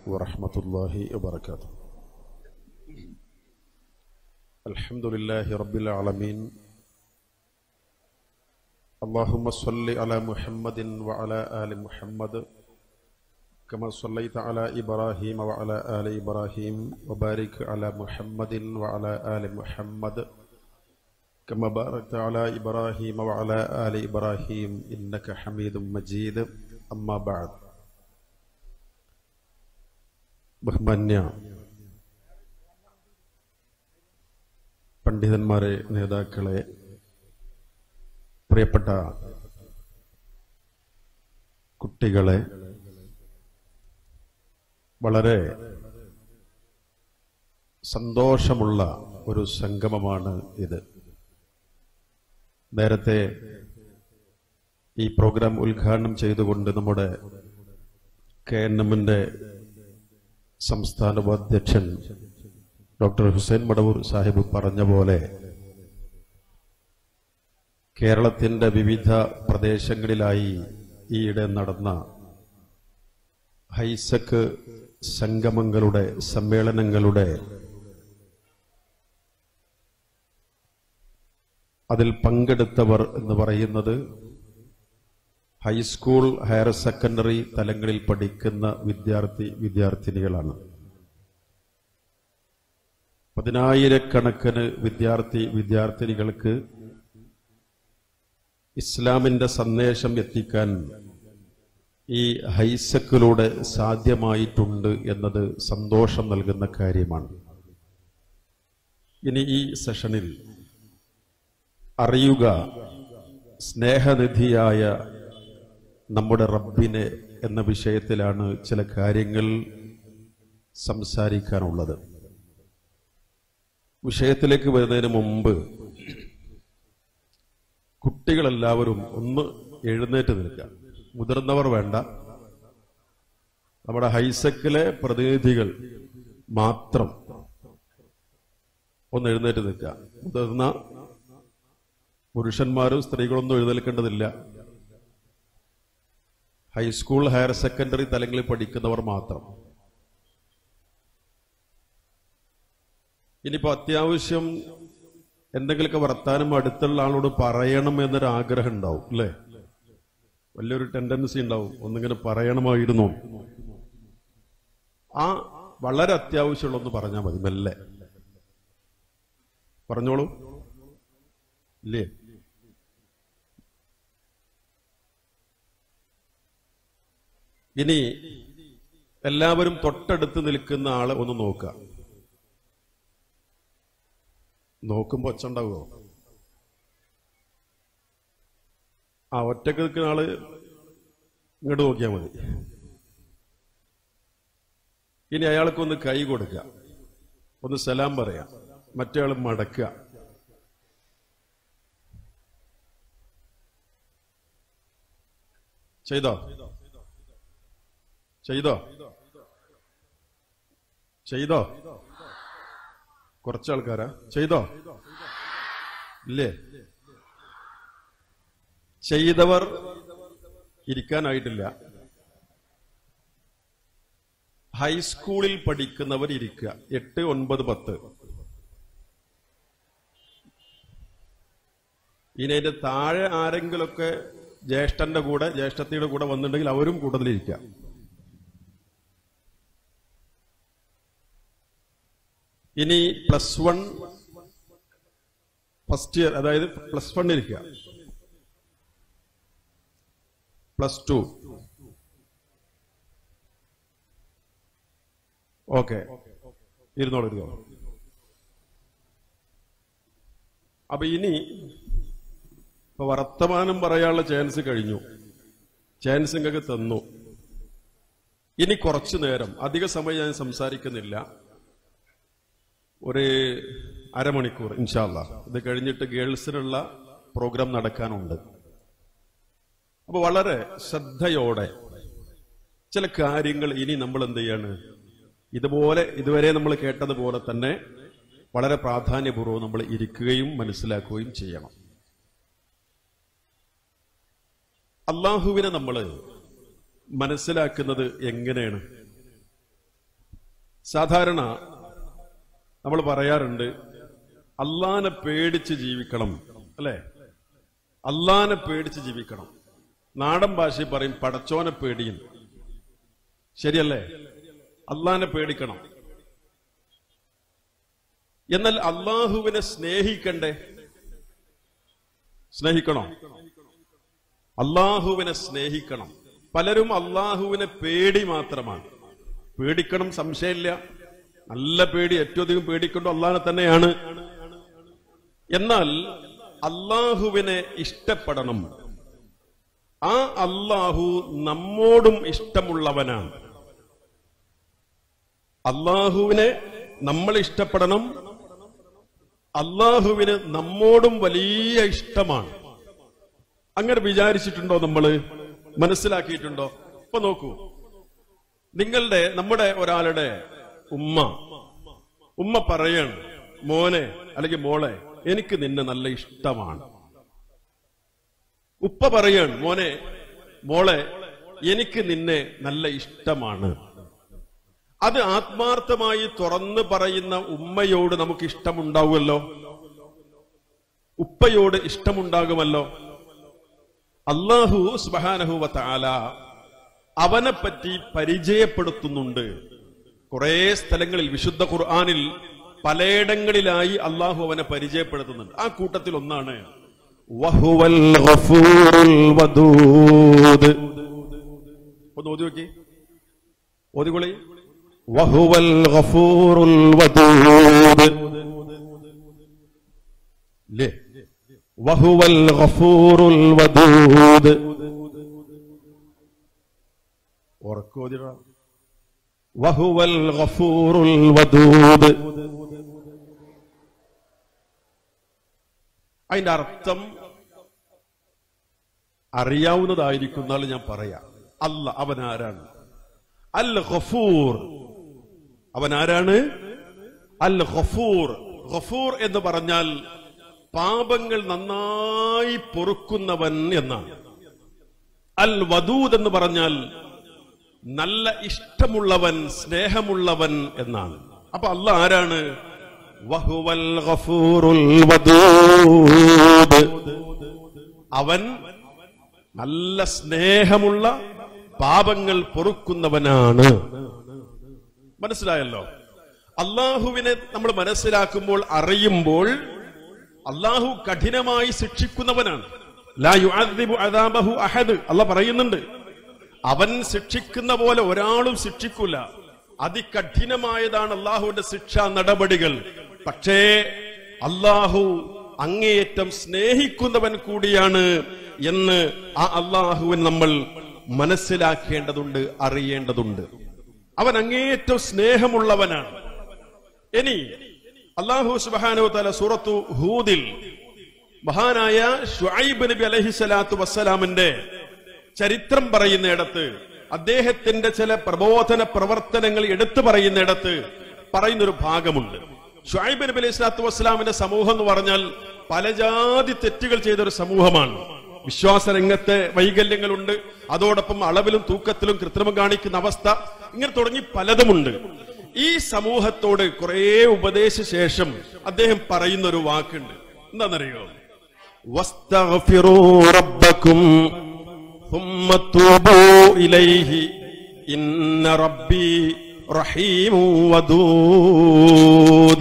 ورحمة الله وبركاته الحمد لله رب العالمين اللهم صل على محمد وعلى آل محمد كما صليت على إبراهيم وعلى آل إبراهيم وبارك على محمد وعلى آل محمد كما باركت على إبراهيم وعلى آل إبراهيم إنك حميد مجيد أما بعد ബഹുമാന്യ പണ്ഡിതന്മാരെ നേതാക്കളെ പ്രിയപ്പെട്ട കുട്ടികളെ വളരെ സന്തോഷമുള്ള ഒരു സംഗമമാണ് ഇത് നേരത്തെ ഈ പ്രോഗ്രാം ഉദ്ഘാടനം ചെയ്തുകൊണ്ട് നമ്മുടെ കെ എൻ എമ്മിന്റെ സംസ്ഥാന ഉപാധ്യക്ഷൻ ഡോക്ടർ ഹുസൈൻ മടവൂർ സാഹിബ് പറഞ്ഞ പോലെ കേരളത്തിന്റെ വിവിധ പ്രദേശങ്ങളിലായി ഈയിടെ നടന്ന ഹൈസക്ക് സംഗമങ്ങളുടെ സമ്മേളനങ്ങളുടെ അതിൽ പങ്കെടുത്തവർ എന്ന് പറയുന്നത് ഹൈസ്കൂൾ ഹയർ സെക്കൻഡറി തലങ്ങളിൽ പഠിക്കുന്ന വിദ്യാർത്ഥി വിദ്യാർത്ഥിനികളാണ് പതിനായിരക്കണക്കിന് വിദ്യാർത്ഥി വിദ്യാർത്ഥിനികൾക്ക് ഇസ്ലാമിന്റെ സന്ദേശം എത്തിക്കാൻ ഈ ഹൈസക്കിലൂടെ സാധ്യമായിട്ടുണ്ട് എന്നത് സന്തോഷം നൽകുന്ന കാര്യമാണ് ഇനി ഈ സെഷനിൽ അറിയുക സ്നേഹനിധിയായ നമ്മുടെ റബ്ബിനെ എന്ന വിഷയത്തിലാണ് ചില കാര്യങ്ങൾ സംസാരിക്കാനുള്ളത് വിഷയത്തിലേക്ക് വരുന്നതിന് മുമ്പ് കുട്ടികളെല്ലാവരും ഒന്ന് എഴുന്നേറ്റ് നിൽക്കുക മുതിർന്നവർ വേണ്ട നമ്മുടെ ഹൈസക്കിലെ പ്രതിനിധികൾ മാത്രം ഒന്ന് എഴുന്നേറ്റ് നിൽക്കുക മുതിർന്ന പുരുഷന്മാരും സ്ത്രീകളൊന്നും എഴുന്നേൽക്കേണ്ടതില്ല ഹൈസ്കൂൾ ഹയർ സെക്കൻഡറി തലങ്ങളിൽ പഠിക്കുന്നവർ മാത്രം ഇനിയിപ്പോ അത്യാവശ്യം എന്തെങ്കിലുമൊക്കെ വർത്താനം അടുത്തുള്ള ആളോട് പറയണം എന്നൊരു ആഗ്രഹം ഉണ്ടാവും അല്ലേ വലിയൊരു ടെൻഡൻസി ഉണ്ടാവും ഒന്നിങ്ങനെ പറയണമായിരുന്നു ആ വളരെ അത്യാവശ്യമുള്ളൊന്ന് പറഞ്ഞാൽ മതി മെല്ലെ പറഞ്ഞോളൂ ഇല്ലേ ഇനി എല്ലാവരും തൊട്ടടുത്ത് നിൽക്കുന്ന ആളെ ഒന്ന് നോക്കുക നോക്കുമ്പോ ഒച്ച ഉണ്ടാവുമോ ആ ഒറ്റക്ക് നിൽക്കുന്ന ആള് ഇങ്ങോട്ട് നോക്കിയാൽ മതി ഇനി അയാൾക്കൊന്ന് കൈ കൊടുക്കുക ഒന്ന് സലാം പറയാം മറ്റേ ആൾ മടക്കുക ചെയ്തോ ചെയ്തോ ചെയ്തോ കുറച്ച് ആൾക്കാരാ ചെയ്തോ ഇല്ലേ ചെയ്തവർ ഇരിക്കാനായിട്ടില്ല ഹൈസ്കൂളിൽ പഠിക്കുന്നവർ ഇരിക്കുക എട്ട് ഒൻപത് പത്ത് ഇനി അതിന്റെ താഴെ ആരെങ്കിലൊക്കെ ജ്യേഷ്ഠന്റെ കൂടെ ജ്യേഷ്ഠത്തിയുടെ കൂടെ വന്നിട്ടുണ്ടെങ്കിൽ അവരും കൂടുതലിരിക്കുക ഇനി പ്ലസ് വൺ ഫസ്റ്റ് ഇയർ അതായത് പ്ലസ് വൺ ഇരിക്കുക പ്ലസ് ടു ഓക്കെ ഇരുന്നോളൂ ഇരുന്നോളൂ അപ്പൊ ഇനി ഇപ്പൊ വർത്തമാനം പറയാനുള്ള ചാൻസ് കഴിഞ്ഞു ചാൻസ് നിങ്ങൾക്ക് തന്നു ഇനി കുറച്ചു നേരം അധിക സമയം ഞാൻ സംസാരിക്കുന്നില്ല ഒരു അരമണിക്കൂർ ഇൻഷാല്ല ഇത് കഴിഞ്ഞിട്ട് ഗേൾസിനുള്ള പ്രോഗ്രാം നടക്കാനുണ്ട് അപ്പൊ വളരെ ശ്രദ്ധയോടെ ചില കാര്യങ്ങൾ ഇനി നമ്മൾ എന്ത് ചെയ്യാണ് ഇതുപോലെ ഇതുവരെ നമ്മൾ കേട്ടതുപോലെ തന്നെ വളരെ പ്രാധാന്യപൂർവ്വം നമ്മൾ ഇരിക്കുകയും മനസ്സിലാക്കുകയും ചെയ്യണം അള്ളാഹുവിനെ നമ്മൾ മനസ്സിലാക്കുന്നത് എങ്ങനെയാണ് സാധാരണ നമ്മൾ പറയാറുണ്ട് അള്ളാനെ പേടിച്ച് ജീവിക്കണം അല്ലേ അള്ളാനെ പേടിച്ച് ജീവിക്കണം നാടൻ ഭാഷയിൽ പറയും പടച്ചോനെ പേടിയും ശരിയല്ലേ അള്ളാനെ പേടിക്കണം എന്നാൽ അള്ളാഹുവിനെ സ്നേഹിക്കണ്ടേ സ്നേഹിക്കണോ അള്ളാഹുവിനെ സ്നേഹിക്കണം പലരും അള്ളാഹുവിനെ പേടി മാത്രമാണ് പേടിക്കണം സംശയമില്ല നല്ല പേടി ഏറ്റവും അധികം പേടിക്കേണ്ടത് അള്ളാഹിനെ തന്നെയാണ് എന്നാൽ അള്ളാഹുവിനെ ഇഷ്ടപ്പെടണം ആ അള്ളാഹു നമ്മോടും ഇഷ്ടമുള്ളവനാണ് അള്ളാഹുവിനെ നമ്മൾ ഇഷ്ടപ്പെടണം അള്ളാഹുവിന് നമ്മോടും വലിയ ഇഷ്ടമാണ് അങ്ങനെ വിചാരിച്ചിട്ടുണ്ടോ നമ്മള് മനസ്സിലാക്കിയിട്ടുണ്ടോ ഇപ്പൊ നോക്കൂ നിങ്ങളുടെ നമ്മുടെ ഒരാളുടെ ഉമ്മ ഉമ്മ പറയാണ് മോനെ അല്ലെങ്കിൽ മോളെ എനിക്ക് നിന്നെ നല്ല ഇഷ്ടമാണ് ഉപ്പ പറയാണ് മോനെ മോളെ എനിക്ക് നിന്നെ നല്ല ഇഷ്ടമാണ് അത് ആത്മാർത്ഥമായി തുറന്നു പറയുന്ന ഉമ്മയോട് നമുക്ക് ഇഷ്ടമുണ്ടാവുമല്ലോ ഉപ്പയോട് ഇഷ്ടമുണ്ടാകുമല്ലോ അള്ളാഹു സുബാനഹുവ താല അവനെ പറ്റി പരിചയപ്പെടുത്തുന്നുണ്ട് കുറെ സ്ഥലങ്ങളിൽ വിശുദ്ധ ഖുർആാനിൽ പലയിടങ്ങളിലായി അള്ളാഹു അവനെ പരിചയപ്പെടുത്തുന്നുണ്ട് ആ കൂട്ടത്തിൽ ഒന്നാണ് വഹുവൽ ഗഫൂറുൽ വദൂദ് ഒന്ന് ഓതി നോക്കി ഓതികൊളി വഹുവൽ ഗഫൂറുൽ വദൂദ് ലേ വഹുവൽ ഗഫൂറുൽ വദൂദ് ഉറക്കോതിട വഹുവൽ ഗഫൂറുൽ വദൂദ് അതിന്റെ അർത്ഥം അറിയാവുന്നതായിരിക്കുന്നാൽ ഞാൻ പറയാം അല്ല അവൻ ആരാണ് അൽ ഗഫൂർ അവൻ ആരാണ് അൽ ഗഫൂർ ഗഫൂർ എന്ന് പറഞ്ഞാൽ പാപങ്ങൾ നന്നായി പൊറുക്കുന്നവൻ എന്നാണ് അൽ വദൂദ് എന്ന് പറഞ്ഞാൽ നല്ല ഇഷ്ടമുള്ളവൻ സ്നേഹമുള്ളവൻ എന്നാണ് അപ്പൊ അല്ല ആരാണ് വഹുവൽ ഗഫൂറുൽ വദൂദ് അവൻ നല്ല സ്നേഹമുള്ള പാപങ്ങൾ പൊറുക്കുന്നവനാണ് മനസ്സിലായല്ലോ അള്ളാഹുവിനെ നമ്മൾ മനസ്സിലാക്കുമ്പോൾ അറിയുമ്പോൾ അള്ളാഹു കഠിനമായി ശിക്ഷിക്കുന്നവനാണ് ലാ യുഅദ്ദിബു അദാബഹു അഹദ് അല്ല പറയുന്നുണ്ട് അവൻ ശിക്ഷിക്കുന്ന പോലെ ഒരാളും ശിക്ഷിക്കൂല അതികഠിനമായതാണ് അള്ളാഹുവിന്റെ ശിക്ഷാ നടപടികൾ പക്ഷേ അള്ളാഹു അങ്ങേയറ്റം സ്നേഹിക്കുന്നവൻ കൂടിയാണ് എന്ന് ആ അള്ളാഹുവിൻ നമ്മൾ മനസ്സിലാക്കേണ്ടതുണ്ട് അറിയേണ്ടതുണ്ട് അവൻ അങ്ങേയറ്റം സ്നേഹമുള്ളവനാണ് ഇനി അള്ളാഹു സുബാനു തല സൂറത്തു ഹൂദിൽ മഹാനായ ഷുഐബ് നബി അലഹി സ്വലാത്തു വസ്സലാമിന്റെ ചരിത്രം പറയുന്നിടത്ത് അദ്ദേഹത്തിന്റെ ചില പ്രബോധന പ്രവർത്തനങ്ങൾ എടുത്തു പറയുന്നിടത്ത് പറയുന്നൊരു ഭാഗമുണ്ട് ഷുഐബ് നബി അലൈഹി സ്വലാത്തു വസ്സലാമിന്റെ സമൂഹം എന്ന് പറഞ്ഞാൽ പല ജാതി തെറ്റുകൾ ചെയ്തൊരു സമൂഹമാണ് വിശ്വാസ രംഗത്തെ വൈകല്യങ്ങളുണ്ട് അതോടൊപ്പം അളവിലും തൂക്കത്തിലും കൃത്രിമം കാണിക്കുന്ന അവസ്ഥ ഇങ്ങനെ തുടങ്ങി പലതുമുണ്ട് ഈ സമൂഹത്തോട് കുറെ ഉപദേശ ശേഷം അദ്ദേഹം പറയുന്ന ഒരു വാക്കുണ്ട് എന്താണെന്നറിയോ واستغفروا ربكم ثم توبوا إليه إن ربي رحيم ودود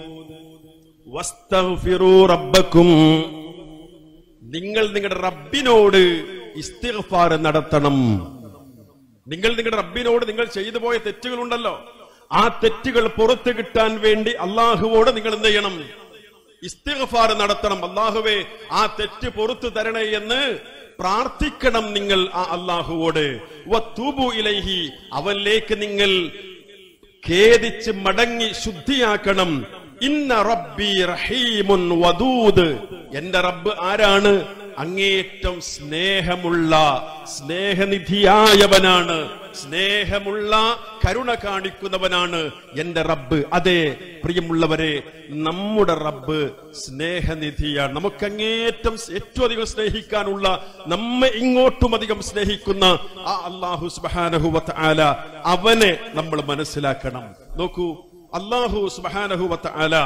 واستغفروا ربكم നിങ്ങൾ നിങ്ങളുടെ റബ്ബിനോട് ഇസ്തിഗ്ഫാർ നടത്തണം നിങ്ങൾ നിങ്ങളുടെ റബ്ബിനോട് നിങ്ങൾ ചെയ്തു പോയ തെറ്റുകളുണ്ടല്ലോ ആ തെറ്റുകൾ പുറത്തു കിട്ടാൻ വേണ്ടി അള്ളാഹുവോട് നിങ്ങൾ എന്ത് ചെയ്യണം ഇസ്തിഗ്ഫാർ നടത്തണം അള്ളാഹുവേ ആ തെറ്റ് പുറത്തു തരണേ എന്ന് പ്രാർത്ഥിക്കണം നിങ്ങൾ ആ അള്ളാഹുവോട് വത്തൂബു ഇലൈഹി അവനിലേക്ക് നിങ്ങൾ ഖേദിച്ച് മടങ്ങി ശുദ്ധിയാക്കണം ഇന്ന റബ്ബി റഹീമുൻ വദൂദ് എന്റെ റബ്ബ് ആരാണ് അങ്ങേയറ്റം സ്നേഹമുള്ള സ്നേഹനിധിയായവനാണ് സ്നേഹമുള്ള കരുണ കാണിക്കുന്നവനാണ് എന്റെ റബ്ബ് അതെ പ്രിയമുള്ളവരെ നമ്മുടെ റബ്ബ് സ്നേഹനിധിയാണ് നമുക്കങ്ങേറ്റം ഏറ്റവും അധികം സ്നേഹിക്കാനുള്ള നമ്മെ ഇങ്ങോട്ടും അധികം സ്നേഹിക്കുന്ന ആ അള്ളാഹു സുബാനഹുവത്ത് ആല അവനെ നമ്മൾ മനസ്സിലാക്കണം നോക്കൂ അള്ളാഹു സുബാനഹുവത്ത് ആല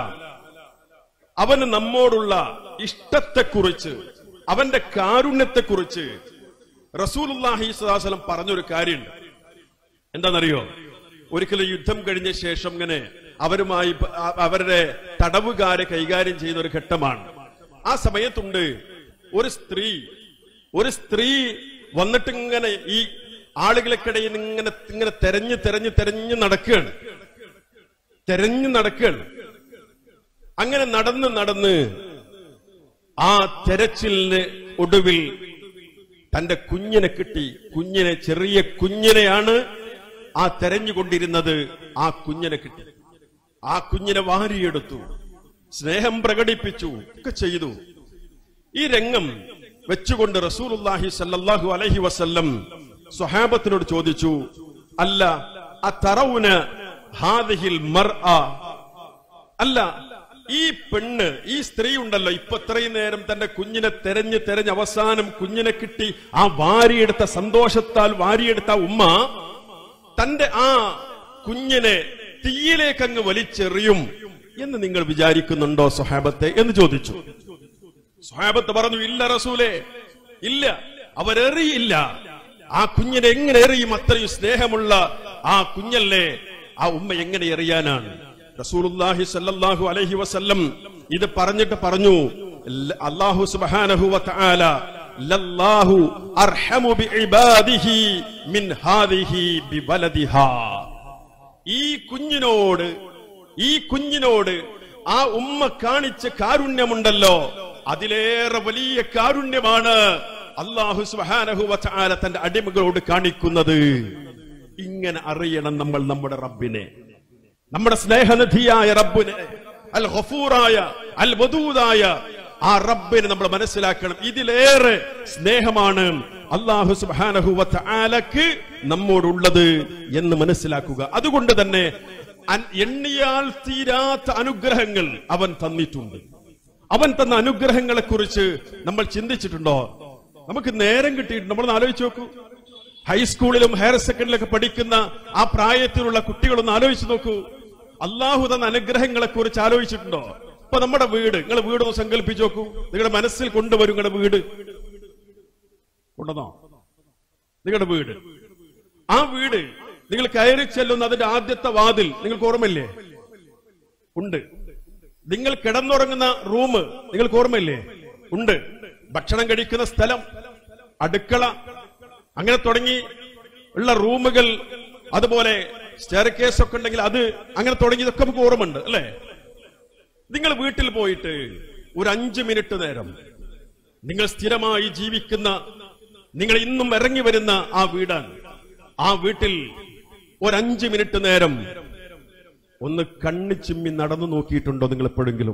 അവന് നമ്മോടുള്ള ഇഷ്ടത്തെക്കുറിച്ച് അവന്റെ കാരുണ്യത്തെക്കുറിച്ച് റസൂലുല്ലാഹി സ്വലാസ്ലം പറഞ്ഞൊരു കാര്യമുണ്ട് എന്താണെന്നറിയോ ഒരിക്കലും യുദ്ധം കഴിഞ്ഞ ശേഷം ഇങ്ങനെ അവരുമായി പ- അ- അവരുടെ തടവുകാരെ കൈകാര്യം ചെയ്യുന്ന ഒരു ഘട്ടമാണ് ആ സമയത്തുണ്ട് ഒരു സ്ത്രീ ഒരു സ്ത്രീ വന്നിട്ട് ഇങ്ങനെ ഈ ആളുകൾക്കിടയിൽ ഇങ്ങനെ ഇങ്ങനെ തെരഞ്ഞ് തെരഞ്ഞ് തെരഞ്ഞ് നടക്കുകയാണ് തെരഞ്ഞു നടക്കുകയാണ് അങ്ങനെ നടന്ന് നടന്ന് ആ തെരച്ചിലിന് ഒടുവിൽ തന്റെ കുഞ്ഞിനെ കിട്ടി കുഞ്ഞിനെ ചെറിയ കുഞ്ഞിനെയാണ് ആ തെരഞ്ഞുകൊണ്ടിരുന്നത് ആ കുഞ്ഞിനെ കിട്ടി ആ കുഞ്ഞിനെ വാരിയെടുത്തു സ്നേഹം പ്രകടിപ്പിച്ചു ഒക്കെ ചെയ്തു ഈ രംഗം വെച്ചുകൊണ്ട് റസൂലുള്ളാഹി സല്ലല്ലാഹു അലൈഹി വസല്ലം സ്വഹാബത്തിനോട് ചോദിച്ചു അല്ല അത്തറൗന ഹാദിഹിൽ മർഅ അല്ല ഈ പെണ്ണ് ഈ സ്ത്രീ ഉണ്ടല്ലോ ഇപ്പൊ ഇത്രയും നേരം തന്റെ കുഞ്ഞിനെ തെരഞ്ഞ് തെരഞ്ഞ് അവസാനം കുഞ്ഞിനെ കിട്ടി ആ വാരിയെടുത്ത സന്തോഷത്താൽ വാരിയെടുത്ത ആ ഉമ്മ തന്റെ ആ കുഞ്ഞിനെ തീയിലേക്ക് അങ്ങ് വലിച്ചെറിയും എന്ന് നിങ്ങൾ വിചാരിക്കുന്നുണ്ടോ സ്വഹാബത്തെ എന്ന് ചോദിച്ചു സ്വഹാബത്ത് പറഞ്ഞു ഇല്ല റസൂലേ ഇല്ല അവരെറിയില്ല ആ കുഞ്ഞിനെ എങ്ങനെ എറിയും അത്രയും സ്നേഹമുള്ള ആ കുഞ്ഞല്ലേ ആ ഉമ്മ എങ്ങനെ എറിയാനാണ് റസൂലുള്ളാഹി സല്ലല്ലാഹു അലൈഹി വസല്ലം ഇത് പറഞ്ഞിട്ട് പറഞ്ഞു ല- അല്ലാഹു സുബ്ഹാനഹു വ തആല ലല്ലാഹു അർഹമു ബിഇബാദിഹി മിൻ ഹാദിഹി ബിവലദിഹാ ഈ കുഞ്ഞിനോട് ഈ കുഞ്ഞിനോട് ആ ഉമ്മ കാണിച്ച കാരുണ്യമുണ്ടല്ലോ അതിലേറെ വലിയ കാരുണ്യമാണ് അള്ളാഹു സുബ്ഹാനഹു വ തആല തന്റെ അടിമകളോട് കാണിക്കുന്നത് ഇങ്ങനെ അറിയണം നമ്മൾ നമ്മുടെ റബ്ബിനെ നമ്മുടെ സ്നേഹനിധിയായ റബ്ബിനെ അൽ ഗഫൂറായ അൽ വദൂദായ ആ റബ്ബിനെ നമ്മൾ മനസ്സിലാക്കണം ഇതിലേറെ സ്നേഹമാണ് അള്ളാഹു സുബ്ഹാനഹു വ തആലക്ക് നമ്മോടുള്ളത് എന്ന് മനസ്സിലാക്കുക അതുകൊണ്ട് തന്നെ അൻ- എണ്ണിയാൽ തീരാത്ത അനുഗ്രഹങ്ങൾ അവൻ തന്നിട്ടുണ്ട് അവൻ തന്ന അനുഗ്രഹങ്ങളെ കുറിച്ച് നമ്മൾ ചിന്തിച്ചിട്ടുണ്ടോ നമുക്ക് നേരം കിട്ടിയിട്ടുണ്ട് നമ്മളൊന്ന് ആലോചിച്ച് നോക്കൂ ഹൈസ്കൂളിലും ഹയർ സെക്കൻഡറിലൊക്കെ പഠിക്കുന്ന ആ പ്രായത്തിലുള്ള കുട്ടികളൊന്ന് ആലോചിച്ച് നോക്കൂ അള്ളാഹു തന്ന അനുഗ്രഹങ്ങളെ കുറിച്ച് ആലോചിച്ചിട്ടുണ്ടോ ഇപ്പൊ നമ്മുടെ വീട് നിങ്ങൾ വീടൊന്ന് സങ്കല്പിച്ച് നോക്കൂ നിങ്ങളുടെ മനസ്സിൽ കൊണ്ടുവരും നിങ്ങളുടെ വീട് കൊണ്ടുവന്നോ നിങ്ങളുടെ വീട് ആ വീട് നിങ്ങൾ കയറി ചെല്ലുന്ന അതിന്റെ ആദ്യത്തെ വാതിൽ നിങ്ങൾക്ക് ഓർമ്മയില്ലേ ഉണ്ട് നിങ്ങൾ കിടന്നുറങ്ങുന്ന റൂം നിങ്ങൾക്ക് ഓർമ്മയില്ലേ ഉണ്ട് ഭക്ഷണം കഴിക്കുന്ന സ്ഥലം അടുക്കള അങ്ങനെ തുടങ്ങി ഉള്ള റൂമുകൾ അതുപോലെ സ്റ്റെയർ കേസ് ഒക്കെ ഉണ്ടെങ്കിൽ അത് അങ്ങനെ തുടങ്ങിയതൊക്കെ നമുക്ക് ഓർമ്മയുണ്ട് അല്ലേ നിങ്ങൾ വീട്ടിൽ പോയിട്ട് ഒരു അഞ്ച് മിനിറ്റ് നേരം നിങ്ങൾ സ്ഥിരമായി ജീവിക്കുന്ന നിങ്ങൾ ഇന്നും ഇറങ്ങി വരുന്ന ആ വീടാണ് ആ വീട്ടിൽ ഒരു അഞ്ച് മിനിറ്റ് നേരം ഒന്ന് കണ്ണു ചിമ്മി നടന്നു നോക്കിയിട്ടുണ്ടോ നിങ്ങൾ എപ്പോഴെങ്കിലും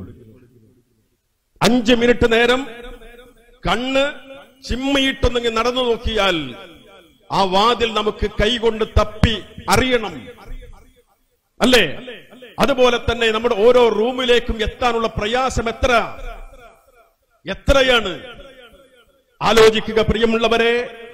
അഞ്ച് മിനിറ്റ് നേരം കണ്ണ് ചിമ്മിയിട്ടൊന്നെങ്കിൽ നടന്നു നോക്കിയാൽ ആ വാതിൽ നമുക്ക് കൈകൊണ്ട് തപ്പി അറിയണം അല്ലേ അതുപോലെ തന്നെ നമ്മുടെ ഓരോ റൂമിലേക്കും എത്താനുള്ള പ്രയാസം എത്ര എത്രയാണ് ആലോചിക്കുക പ്രിയമുള്ളവരെ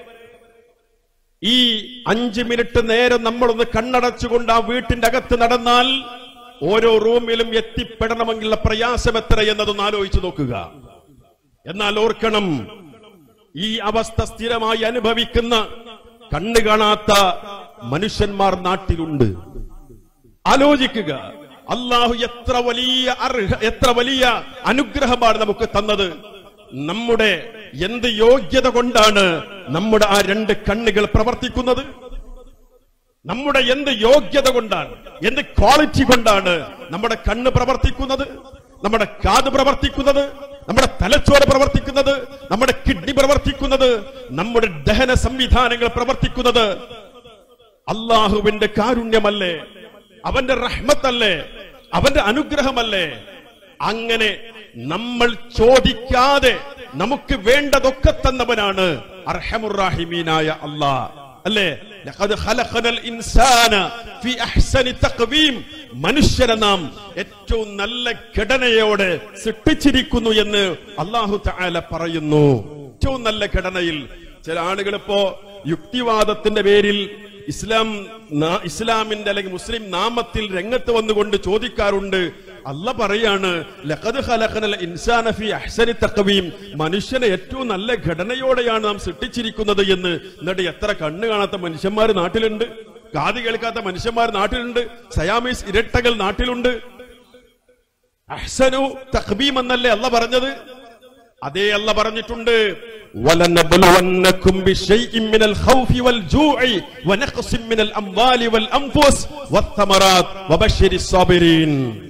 ഈ അഞ്ച് മിനിറ്റ് നേരം നമ്മളൊന്ന് കണ്ണടച്ചുകൊണ്ട് ആ വീട്ടിന്റെ അകത്ത് നടന്നാൽ ഓരോ റൂമിലും എത്തിപ്പെടണമെന്നുള്ള പ്രയാസം എത്ര എന്നതൊന്ന് ആലോചിച്ചു നോക്കുക എന്നാൽ ഓർക്കണം ഈ അവസ്ഥ സ്ഥിരമായി അനുഭവിക്കുന്ന കണ്ണു കാണാത്ത മനുഷ്യന്മാർ നാട്ടിലുണ്ട് ആലോചിക്കുക അള്ളാഹു എത്ര വലിയ അർഹ എത്ര വലിയ അനുഗ്രഹമാണ് നമുക്ക് തന്നത് നമ്മുടെ എന്ത് യോഗ്യത കൊണ്ടാണ് നമ്മുടെ ആ രണ്ട് കണ്ണുകൾ പ്രവർത്തിക്കുന്നത് നമ്മുടെ എന്ത് യോഗ്യത കൊണ്ടാണ് എന്ത് ക്വാളിറ്റി കൊണ്ടാണ് നമ്മുടെ കണ്ണ് പ്രവർത്തിക്കുന്നത് നമ്മുടെ കാത് പ്രവർത്തിക്കുന്നത് നമ്മുടെ തലച്ചോറ് പ്രവർത്തിക്കുന്നത് നമ്മുടെ കിഡ്നി പ്രവർത്തിക്കുന്നത് നമ്മുടെ ദഹന സംവിധാനങ്ങൾ പ്രവർത്തിക്കുന്നത് അള്ളാഹുവിന്റെ കാരുണ്യമല്ലേ അവന്റെ റഹ്മത്തല്ലേ അവന്റെ അനുഗ്രഹമല്ലേ അങ്ങനെ നമ്മൾ ചോദിക്കാതെ നമുക്ക് വേണ്ടതൊക്കെ തന്നവനാണ് അർഹമുറാഹിമീനായ അള്ളാ അല്ലേ ലഖദ് ഖലഖനൽ ഇൻസാന ഫി അഹ്സനി തഖ്വീം മനുഷ്യരെ നാം ഏറ്റവും നല്ല ഘടനയോടെ സൃഷ്ടിച്ചിരിക്കുന്നു എന്ന് അല്ലാഹു തആല പറയുന്നു ഏറ്റവും നല്ല ഘടനയിൽ ചില ആളുകൾ ഇപ്പോ യുക്തിവാദത്തിന്റെ പേരിൽ ഇസ്ലാം നാ- ഇസ്ലാമിന്റെ അല്ലെങ്കിൽ മുസ്ലിം നാമത്തിൽ രംഗത്ത് വന്നുകൊണ്ട് ചോദിക്കാറുണ്ട് അല്ല പറയാണ് ലഖദ് ഖലഖനൽ ഇൻസാന ഫി അഹ്സനി തഖ്വീം മനുഷ്യനെ ഏറ്റവും നല്ല ഘടനയോടെയാണ് നാം സൃഷ്ടിച്ചിരിക്കുന്നത് എന്ന് എന്നിട്ട് എത്ര കണ്ണ് കാണാത്ത മനുഷ്യന്മാർ നാട്ടിലുണ്ട് കാത് കേൾക്കാത്ത മനുഷ്യന്മാർ നാട്ടിലുണ്ട് സയാമീസ് ഇരട്ടകൾ നാട്ടിലുണ്ട് അഹ്സനു തഖ്ബീം എന്നല്ലേ അല്ല പറഞ്ഞത് അതേ അല്ല പറഞ്ഞിട്ടുണ്ട് وَلَنَبْلُوَنَّكُمْ بِشَيْءٍ مِّنَ الْخَوْفِ وَالْجُوعِ وَنَقْصٍ مِّنَ الْأَمْوَالِ وَالْأَنفُسِ وَالثَّمَرَاتِ وَبَشِّرِ الصَّابِرِينَ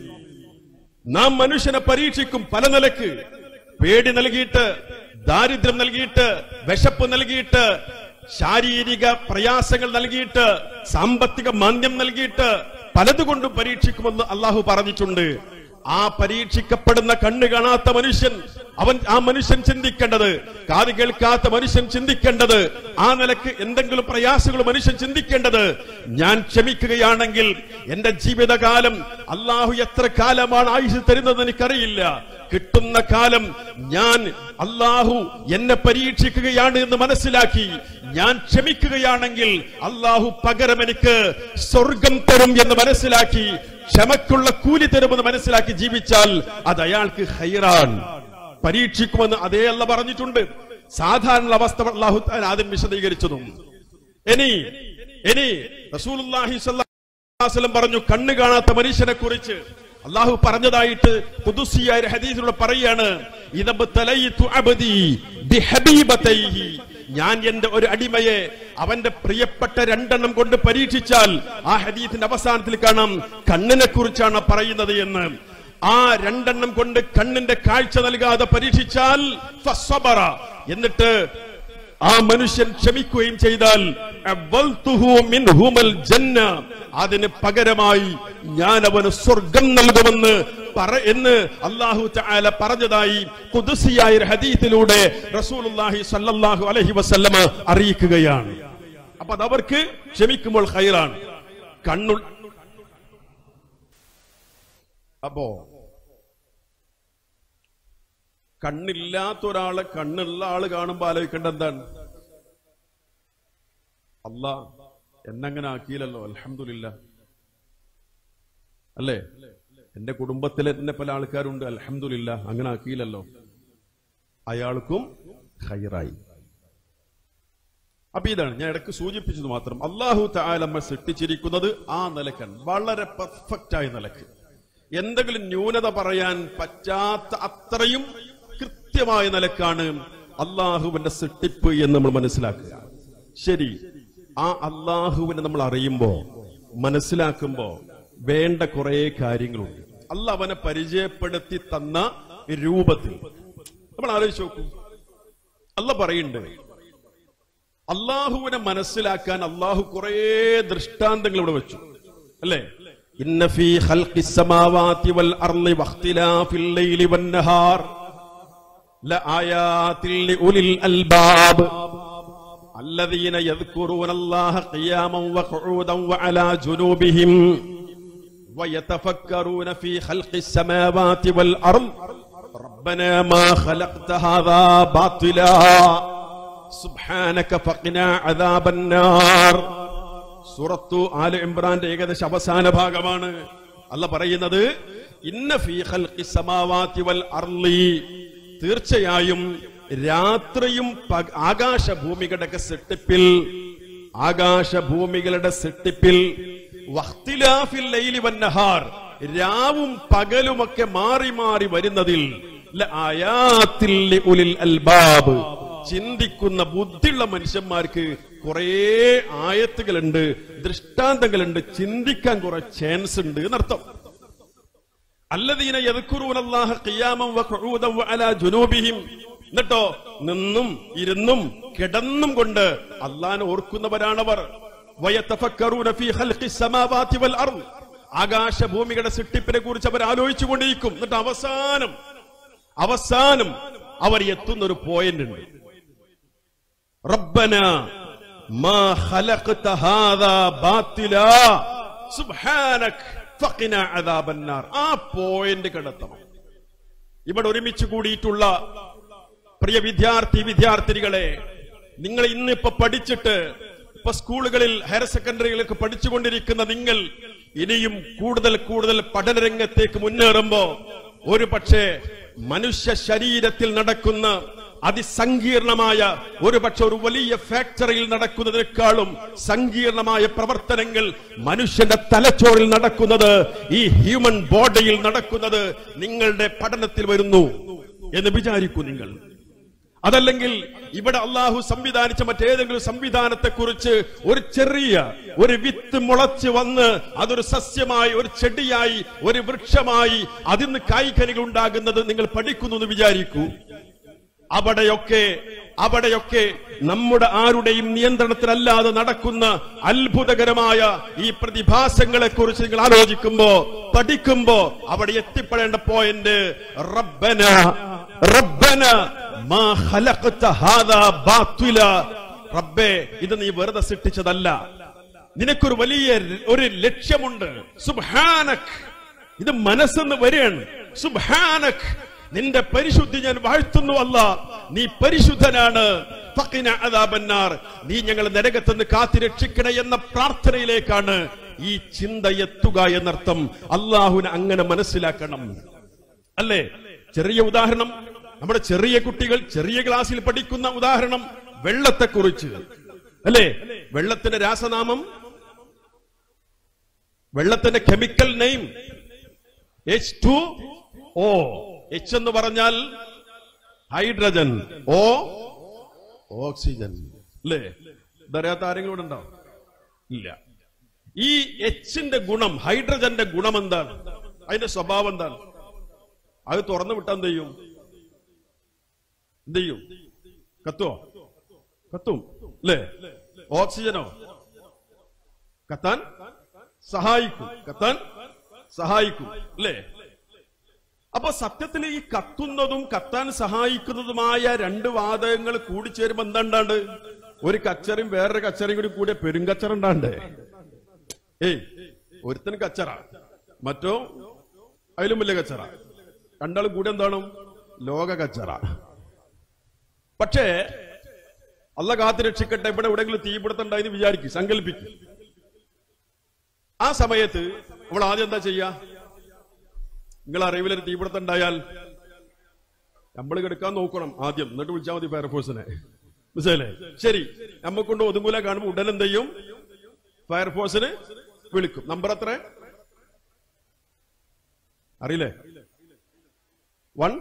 നാം മനുഷ്യനെ പരീക്ഷിക്കും പല നിലക്ക് പേടി നൽകിയിട്ട് ദാരിദ്ര്യം നൽകിയിട്ട് വിശപ്പ് നൽകിയിട്ട് ശാരീരിക പ്രയാസങ്ങൾ നൽകിയിട്ട് സാമ്പത്തിക മാന്ദ്യം നൽകിയിട്ട് പലതുകൊണ്ടും പരീക്ഷിക്കുമെന്ന് അള്ളാഹു പറഞ്ഞിട്ടുണ്ട് ആ പരീക്ഷിക്കപ്പെടുന്ന കണ്ണ് കാണാത്ത മനുഷ്യൻ അവൻ ആ മനുഷ്യൻ ചിന്തിക്കേണ്ടത് കാത് കേൾക്കാത്ത മനുഷ്യൻ ചിന്തിക്കേണ്ടത് ആ നിലക്ക് എന്തെങ്കിലും പ്രയാസങ്ങൾ മനുഷ്യൻ ചിന്തിക്കേണ്ടത് ഞാൻ ക്ഷമിക്കുകയാണെങ്കിൽ എന്റെ ജീവിതകാലം അള്ളാഹു എത്ര കാലമാണ് ആയുസ് തരുന്നത് എനിക്കറിയില്ല കിട്ടുന്ന കാലം ഞാൻ അള്ളാഹു എന്നെ പരീക്ഷിക്കുകയാണ് എന്ന് മനസ്സിലാക്കി ഞാൻ ക്ഷമിക്കുകയാണെങ്കിൽ അള്ളാഹു പകരം എനിക്ക് സ്വർഗം തരും എന്ന് മനസ്സിലാക്കി ക്ഷമക്കുള്ള കൂലി തരുമെന്ന് മനസ്സിലാക്കി ജീവിച്ചാൽ അത് അയാൾക്ക് ഹൈറാൻ പരീക്ഷിക്കുമെന്ന് അതേ അല്ല പറഞ്ഞിട്ടുണ്ട് സാധാരണ അവസ്ഥ അള്ളാഹു താൻ ആദ്യം വിശദീകരിച്ചതും ഇനി ഇനി റസൂലുള്ളാഹി സ്വല്ലല്ലാഹു അലൈഹി വസല്ലം പറഞ്ഞു കണ്ണ് കാണാത്ത മനുഷ്യനെ കുറിച്ച് അള്ളാഹു പറഞ്ഞതായിട്ട് കുദുസിയായ ഒരു ഹദീസിലൂടെ പറയാണ് ഇദബ്തലൈതു അബ്ദി ബിഹബീബതൈഹി ഞാൻ എന്റെ ഒരു അടിമയെ അവന്റെ പ്രിയപ്പെട്ട രണ്ടെണ്ണം കൊണ്ട് പരീക്ഷിച്ചാൽ ആ ഹദീസിന്റെ അവസാനത്തിൽ കാണാം കണ്ണിനെ കുറിച്ചാണ് പറയുന്നത് എന്ന് ആ രണ്ടെണ്ണം കൊണ്ട് കണ്ണിന്റെ കാഴ്ച നൽകാതെ പരീക്ഷിച്ചാൽ ഫസ്സബറ. എന്നിട്ട് ആ മനുഷ്യൻ ക്ഷമിക്കുകയും ചെയ്താൽ അവൽതുഹു മിൻഹുമൽ ജന്ന. അതിന് പകരമായി ഞാൻ അവന് സ്വർഗം നൽകുമെന്ന് പറ എന്ന് അള്ളാഹു തആല പറഞ്ഞതായി കുദുസിയായ ഒരു ഹദീസിലൂടെ റസൂലുള്ളാഹി സ്വല്ലല്ലാഹു അലൈഹി വസല്ലമ അറിയിക്കുകയാണ് അപ്പൊ അതവർക്ക് ക്ഷമിക്കുമ്പോൾ ഖൈറാണ് കണ്ണു അപ്പോ കണ്ണില്ലാത്ത ഒരാളെ കണ്ണുള്ള ആള് കാണുമ്പോ ആലോചിക്കേണ്ട എന്താണ് അല്ല എന്നങ്ങനെ ആക്കിയില്ലല്ലോ അൽഹംദുലില്ല അല്ലേ എന്റെ കുടുംബത്തിലെ തന്നെ പല ആൾക്കാരുണ്ട് അൽഹംദുലില്ല അങ്ങനെ ആക്കിയില്ലല്ലോ അയാൾക്കും ഹൈറായി അപ്പൊ ഇതാണ് ഞാൻ ഇടയ്ക്ക് സൂചിപ്പിച്ചത് മാത്രം അള്ളാഹു താലമ്മ സൃഷ്ടിച്ചിരിക്കുന്നത് ആ നിലക്കാണ് വളരെ പെർഫെക്റ്റ് ആയ നിലക്ക് എന്തെങ്കിലും ന്യൂനത പറയാൻ പറ്റാത്ത അത്രയും കൃത്യമായ നിലക്കാണ് അള്ളാഹുവിന്റെ സൃഷ്ടിപ്പ് എന്ന് നമ്മൾ മനസ്സിലാക്കുക ശരി ആ അള്ളാഹുവിനെ നമ്മൾ അറിയുമ്പോ മനസ്സിലാക്കുമ്പോ വേണ്ട കുറെ കാര്യങ്ങളുണ്ട് അല്ല അവനെ പരിചയപ്പെടുത്തി തന്ന രൂപത്തിൽ നമ്മൾ ആലോചിച്ച് നോക്കൂ അല്ല പറയുന്നുണ്ട് അള്ളാഹുവിനെ മനസ്സിലാക്കാൻ അള്ളാഹു കുറെ ദൃഷ്ടാന്തങ്ങൾ ഇവിടെ വെച്ചു അല്ലേ ഇന്ന ഫീ ഖൽഖിസ് സമാവാതി വൽ അർളി വഖ്തിലാഫിൽ ലൈലി വൻ നഹാർ ലആയാതിൽ ലിഉലിൽ അൽബാബ് الذين يذكرون الله قياما وقعودا وعلى جنوبهم ويتفكرون في خلق السماوات والأرض ربنا ما خلقت هذا باطلا سبحانك فقنا عذاب النار സൂറത്തു ആല ഇമ്രാന്റെ ഏകദേശം അവസാന ഭാഗമാണ് അല്ല പറയുന്നത് ഇന്ന ഫീ ഖൽഖി സമാവാതി വൽ അർളി തീർച്ചയായും രാത്രിയും പക- ആകാശഭൂമികളുടെ സെട്ടിപ്പിൽ ആകാശഭൂമികളുടെ സെട്ടിപ്പിൽ വഖ്തിലാഫിൽ ലൈലി വന്നഹാർ രാവും പകലുമൊക്കെ മാറി മാറി വരുന്നതിൽ ലആയാത്തിൽ ലിഉലിൽ അൽബാബ് ചിന്തിക്കുന്ന ബുദ്ധിയുള്ള മനുഷ്യന്മാർക്ക് കുറേ ആയത്തുകളുണ്ട് ദൃഷ്ടാന്തങ്ങളുണ്ട് ചിന്തിക്കാൻ കുറെ ചാൻസ് ഉണ്ട് എന്നർത്ഥം അല്ലദീന യദ്കുറൂന അല്ലാഹ ഖിയാമൻ വഖുഊദൻ വഅലാ ജുനൂബിഹിം എന്നിട്ടോ നിന്നും ഇരുന്നും കിടന്നും കൊണ്ട് അള്ളാനെ ഓർക്കുന്നവരാണവർ വയതഫക്കറൂന ഫീ ഖൽഖിസ് സമാവാതി വൽ അർദ് ആകാശഭൂമികളുടെ സൃഷ്ടിപ്പിനെ കുറിച്ച് അവർ ആലോചിച്ചു കൊണ്ടിരിക്കും എന്നിട്ട് അവസാനം അവസാനം അവർ എത്തുന്ന ഒരു പോയിന്റ് ഉണ്ട് റബ്ബന മാ ഖലഖ്ത ഹാദാ ബാത്തിലാ സുബ്ഹാനക് ഫഖിന അദാബന്നാർ ആ പോയിന്റ് കണ്ടെത്തണം ഇവിടെ ഒരുമിച്ച് കൂടിയിട്ടുള്ള പ്രിയ വിദ്യാർത്ഥി വിദ്യാർത്ഥിനികളെ നിങ്ങൾ ഇന്നിപ്പോ പഠിച്ചിട്ട് ഇപ്പൊ സ്കൂളുകളിൽ ഹയർ സെക്കൻഡറികളൊക്കെ പഠിച്ചുകൊണ്ടിരിക്കുന്ന നിങ്ങൾ ഇനിയും കൂടുതൽ കൂടുതൽ പഠനരംഗത്തേക്ക് മുന്നേറുമ്പോ ഒരു പക്ഷേ മനുഷ്യ ശരീരത്തിൽ നടക്കുന്ന അതിസങ്കീർണമായ ഒരു പക്ഷെ ഒരു വലിയ ഫാക്ടറിയിൽ നടക്കുന്നതിനേക്കാളും സങ്കീർണമായ പ്രവർത്തനങ്ങൾ മനുഷ്യന്റെ തലച്ചോറിൽ നടക്കുന്നത് ഈ ഹ്യൂമൻ ബോഡിയിൽ നടക്കുന്നത് നിങ്ങളുടെ പഠനത്തിൽ വരുന്നു എന്ന് വിചാരിക്കൂ നിങ്ങൾ അതല്ലെങ്കിൽ ഇവിടെ അള്ളാഹു സംവിധാനിച്ച മറ്റേതെങ്കിലും സംവിധാനത്തെ കുറിച്ച് ഒരു ചെറിയ ഒരു വിത്ത് മുളച്ച് വന്ന് അതൊരു സസ്യമായി ഒരു ചെടിയായി ഒരു വൃക്ഷമായി അതിന് കായ്കനികൾ ഉണ്ടാകുന്നത് നിങ്ങൾ പഠിക്കുന്നു എന്ന് വിചാരിക്കൂ അവിടെയൊക്കെ അവിടെയൊക്കെ നമ്മുടെ ആരുടെയും നിയന്ത്രണത്തിലല്ലാതെ നടക്കുന്ന അത്ഭുതകരമായ ഈ പ്രതിഭാസങ്ങളെ കുറിച്ച് നിങ്ങൾ ആലോചിക്കുമ്പോ പഠിക്കുമ്പോ അവിടെ എത്തിപ്പെടേണ്ട പോയിന്റ് റബ്ബന റബ്ബന മാ ഖലഖ്ത ഹാദാ ബാത്തില റബ്ബേ ഇത് നീ വെറുതെ സൃഷ്ടിച്ചതല്ല നിനക്കൊരു വലിയ ഒരു ലക്ഷ്യമുണ്ട് സുബ്ഹാനക് ഇത് മനസ്സെന്ന് വരികയാണ് സുബ്ഹാനക് നിന്റെ പരിശുദ്ധി ഞാൻ വാഴ്ത്തുന്നു അല്ല നീ പരിശുദ്ധനാണ് ഫഖിന അദാബന്നാർ നീ ഞങ്ങൾ നരകത്തുനിന്ന് കാത്തി രക്ഷിക്കണേ എന്ന പ്രാർത്ഥനയിലേക്കാണ് ഈ ചിന്ത എത്തുക എന്നർത്ഥം അള്ളാഹുവിനെ അങ്ങനെ മനസ്സിലാക്കണം അല്ലേ ചെറിയ ഉദാഹരണം നമ്മുടെ ചെറിയ കുട്ടികൾ ചെറിയ ക്ലാസ്സിൽ പഠിക്കുന്ന ഉദാഹരണം വെള്ളത്തെക്കുറിച്ച് അല്ലേ വെള്ളത്തിന്റെ രാസനാമം വെള്ളത്തിന്റെ chemical name H two O H എന്ന് പറഞ്ഞാൽ ഹൈഡ്രജൻ ഓ ഓക്സിജൻ അല്ലേ ഇതറിയാത്ത ആരെങ്കിലും ഇവിടെ ഉണ്ടോ ഇല്ല ഈ എച്ചിന്റെ ഗുണം ഹൈഡ്രജന്റെ ഗുണം എന്താണ് അതിന്റെ സ്വഭാവം എന്താണ് അത് തുറന്നു വിട്ടാൽ എന്ത് ചെയ്യും എന്ത് ചെയ്യും കത്തുവോ കത്തും അല്ലേ ഓക്സിജനോ കത്താൻ സഹായിക്കും കത്താൻ സഹായിക്കും അല്ലേ അപ്പൊ സത്യത്തിൽ ഈ കത്തുന്നതും കത്താൻ സഹായിക്കുന്നതുമായ രണ്ട് വാതകങ്ങൾ കൂടിച്ചേരുമ്പോ എന്താണ്ടാണ്ട് ഒരു കച്ചറയും വേറൊരു കച്ചറയും കൂടി കൂടിയ പെരുങ്കച്ചറ ഉണ്ടാണ്ടേ ഏയ് ഒരുത്തന് കച്ചറ മറ്റോ അതിലും വലിയ കച്ചറ രണ്ടാളും കൂടി എന്താണ് ലോക കച്ചറ പക്ഷേ അല്ല കാത്തു രക്ഷിക്കട്ടെ ഇവിടെ എവിടെയെങ്കിലും തീപിടുത്തുണ്ടായി വിചാരിക്കും സങ്കല്പിക്കും ആ സമയത്ത് നമ്മൾ ആദ്യം എന്താ ചെയ്യാ നിങ്ങൾ അറിവിലൊരു തീപിടുത്തുണ്ടായാൽ നമ്മൾ കിടക്കാൻ നോക്കണം ആദ്യം എന്നിട്ട് വിളിച്ചാൽ മതി ഫയർഫോഴ്സിനെ മനസ്സിലല്ലേ ശരി നമ്മ കൊണ്ട് ഒതുങ്ങൂല കാണുമ്പോൾ ഉടൻ എന്ത് ചെയ്യും ഫയർഫോഴ്സിന് വിളിക്കും നമ്പർ എത്ര അറിയില്ലേ വൺ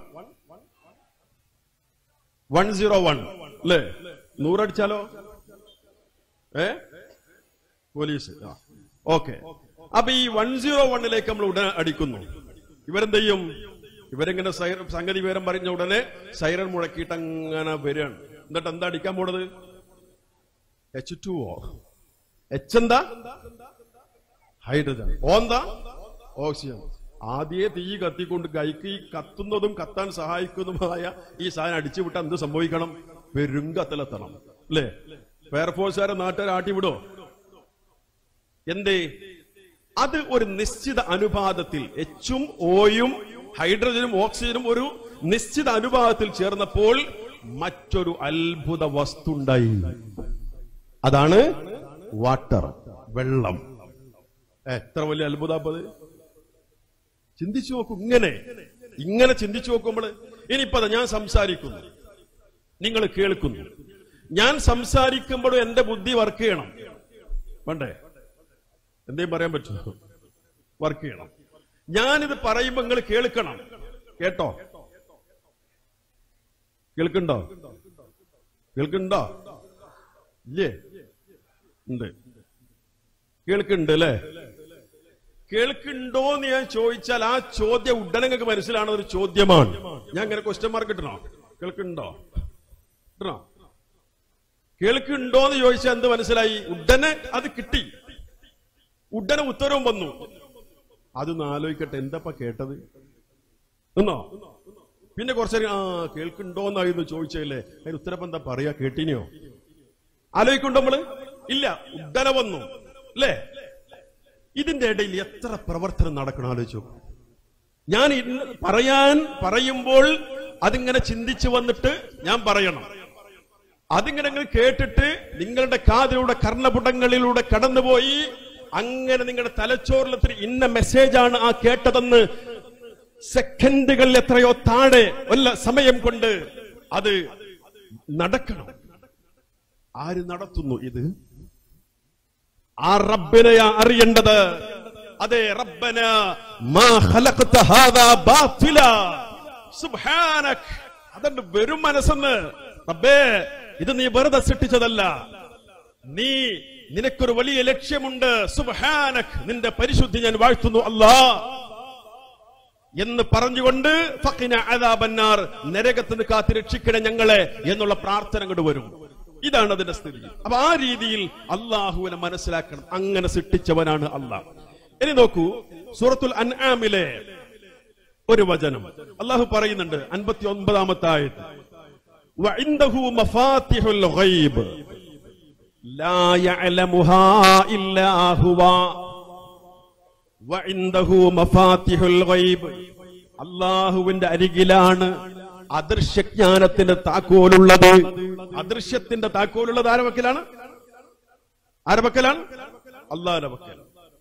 വൺ സീറോ വൺ അല്ലേ നൂറടിച്ചാലോ ഏ പോലീസ് ആ ഓക്കെ അപ്പൊ ഈ വൺ സീറോ വണ്ണിലേക്ക് നമ്മൾ ഉടനെ അടിക്കുന്നു ഇവരെന്ത് ചെയ്യും ഇവരെങ്ങനെ സൈറ- സംഗതി വിവരം പറഞ്ഞ ഉടനെ സൈറൻ മുഴക്കിയിട്ട് അങ്ങനെ വരികയാണ് എന്നിട്ട് എന്താ അടിക്കാൻ പോണത് എച്ച് ടു ഓ എച്ച് എന്താ ഹൈഡ്രജൻ ഓ എന്താ ഓക്സിജൻ ആദ്യേ തീ കത്തിക്കൊണ്ട് കൈക്ക് ഈ കത്തുന്നതും കത്താൻ സഹായിക്കുന്നതുമായ ഈ സാധനം അടിച്ചു വിട്ടാൽ എന്ത് സംഭവിക്കണം പെരുങ്കത്തിലെത്തണം അല്ലേ ഫയർഫോഴ്സുകാരെ നാട്ടുകാരെ ആട്ടി വിടോ എന്തേ അത് ഒരു നിശ്ചിത അനുപാതത്തിൽ എച്ചും ഓയും ഹൈഡ്രജനും ഓക്സിജനും ഒരു നിശ്ചിത അനുപാതത്തിൽ ചേർന്നപ്പോൾ മറ്റൊരു അത്ഭുത വസ്തുണ്ടായി അതാണ് വാട്ടർ വെള്ളം എത്ര വലിയ അത്ഭുതാപ്പത് ചിന്തിച്ചു നോക്കൂ ഇങ്ങനെ ഇങ്ങനെ ചിന്തിച്ചു നോക്കുമ്പോൾ ഇനിയിപ്പോ അതാ ഞാൻ സംസാരിക്കുന്നു നിങ്ങൾ കേൾക്കുന്നു ഞാൻ സംസാരിക്കുമ്പോഴും എന്റെ ബുദ്ധി വർക്ക് ചെയ്യണം വേണ്ടേ എന്തേലും പറയാൻ പറ്റുമോ വർക്ക് ചെയ്യണം ഞാനിത് പറയുമ്പോ നിങ്ങൾ കേൾക്കണം കേട്ടോ കേൾക്കുണ്ടോ കേൾക്കുന്നുണ്ടോ ഇല്ലേ ഉണ്ട് കേൾക്കുന്നുണ്ട് അല്ലേ കേൾക്കുന്നുണ്ടോ എന്ന് ഞാൻ ചോദിച്ചാൽ ആ ചോദ്യം ഉടനെ നിങ്ങൾക്ക് മനസ്സിലാവുന്ന ഒരു ചോദ്യമാണ് ഞാൻ ഇങ്ങനെ ക്വസ്റ്റ്യൻ മാർക്ക് ഇട്ടണോ കേൾക്കുന്നുണ്ടോ ഇട്ടണോ കേൾക്കുന്നുണ്ടോ എന്ന് ചോദിച്ചാൽ എന്ത് മനസ്സിലായി ഉടനെ അത് കിട്ടി ഉടനെ ഉത്തരവും വന്നു അതൊന്ന് ആലോചിക്കട്ടെ എന്താപ്പ കേട്ടത് നിന്നോ പിന്നെ കുറച്ചേരം ആ കേൾക്കുന്നുണ്ടോ എന്നായിരുന്നു ചോദിച്ചല്ലേ അതിന് ഉത്തരപ്പം എന്താ പറയാ കേട്ടിനിയോ ആലോചിക്കുന്നുണ്ടോ നമ്മള് ഇല്ല ഉടല വന്നു അല്ലേ ഇതിന്റെ ഇടയിൽ എത്ര പ്രവർത്തനം നടക്കണം ആലോചിച്ചു നോക്കൂ. ഞാൻ ഇന്ന് പറയാൻ പറയുമ്പോൾ അതിങ്ങനെ ചിന്തിച്ചു വന്നിട്ട് ഞാൻ പറയണം അതിങ്ങനെ അങ്ങ് കേട്ടിട്ട് നിങ്ങളുടെ കാതിലൂടെ കർണപുടങ്ങളിലൂടെ കടന്നുപോയി അങ്ങനെ നിങ്ങളുടെ തലച്ചോറിലെത്തിരി ഇന്ന മെസ്സേജാണ് ആ കേട്ടതെന്ന് സെക്കൻഡുകൾ എത്രയോ താഴെ വല്ല സമയം കൊണ്ട് അത് നടക്കണം ആര് നടത്തുന്നു ഇത് ആ റബ്ബിനെയാ അറിയേണ്ടത് അതെ റബ്ബന മാ ഖലഖത ഹാദാ ബാത്തില സുബ്ഹാനക് അതുണ്ട് വെറും മനസ്സെന്ന് റബ്ബേ ഇത് നീ വെറുതെ സൃഷ്ടിച്ചതല്ല നീ നിനക്കൊരു വലിയ ലക്ഷ്യമുണ്ട് സുബ്ഹാനക് നിന്റെ പരിശുദ്ധി ഞാൻ വാഴ്ത്തുന്നു അല്ലാ എന്ന് പറഞ്ഞുകൊണ്ട് ഫഖിന അദാബന്നാർ നരകത്തിന് കാത്ത് രക്ഷിക്കണേ ഞങ്ങളെ എന്നുള്ള പ്രാർത്ഥന അങ്ങോട്ട് വരും ഇതാണ് അതിന്റെ സ്ഥിതി അപ്പൊ ആ രീതിയിൽ അള്ളാഹുവിനെ മനസ്സിലാക്കണം അങ്ങനെ സൃഷ്ടിച്ചവനാണ് അള്ളാഹ് ഇനി നോക്കൂ സൂറത്തുൽ അൻആമിലെ ഒരു വചനം അള്ളാഹു പറയുന്നുണ്ട് അൻപത്തി ഒൻപതാമത്തെ ആയത് وعنده مفاتح الغيب لا يعلمها إلا هو وعنده مفاتح الغيب അള്ളാഹുവിന്റെ അരികിലാണ് അദൃശ്യജ്ഞാനത്തിന്റെ താക്കോലുള്ളത് അദൃശ്യത്തിന്റെ താക്കോലുള്ളത് ആരെ വക്കലാണ് ആരെ വക്കലാണ് അള്ളാഹിന്റെ വക്കൽ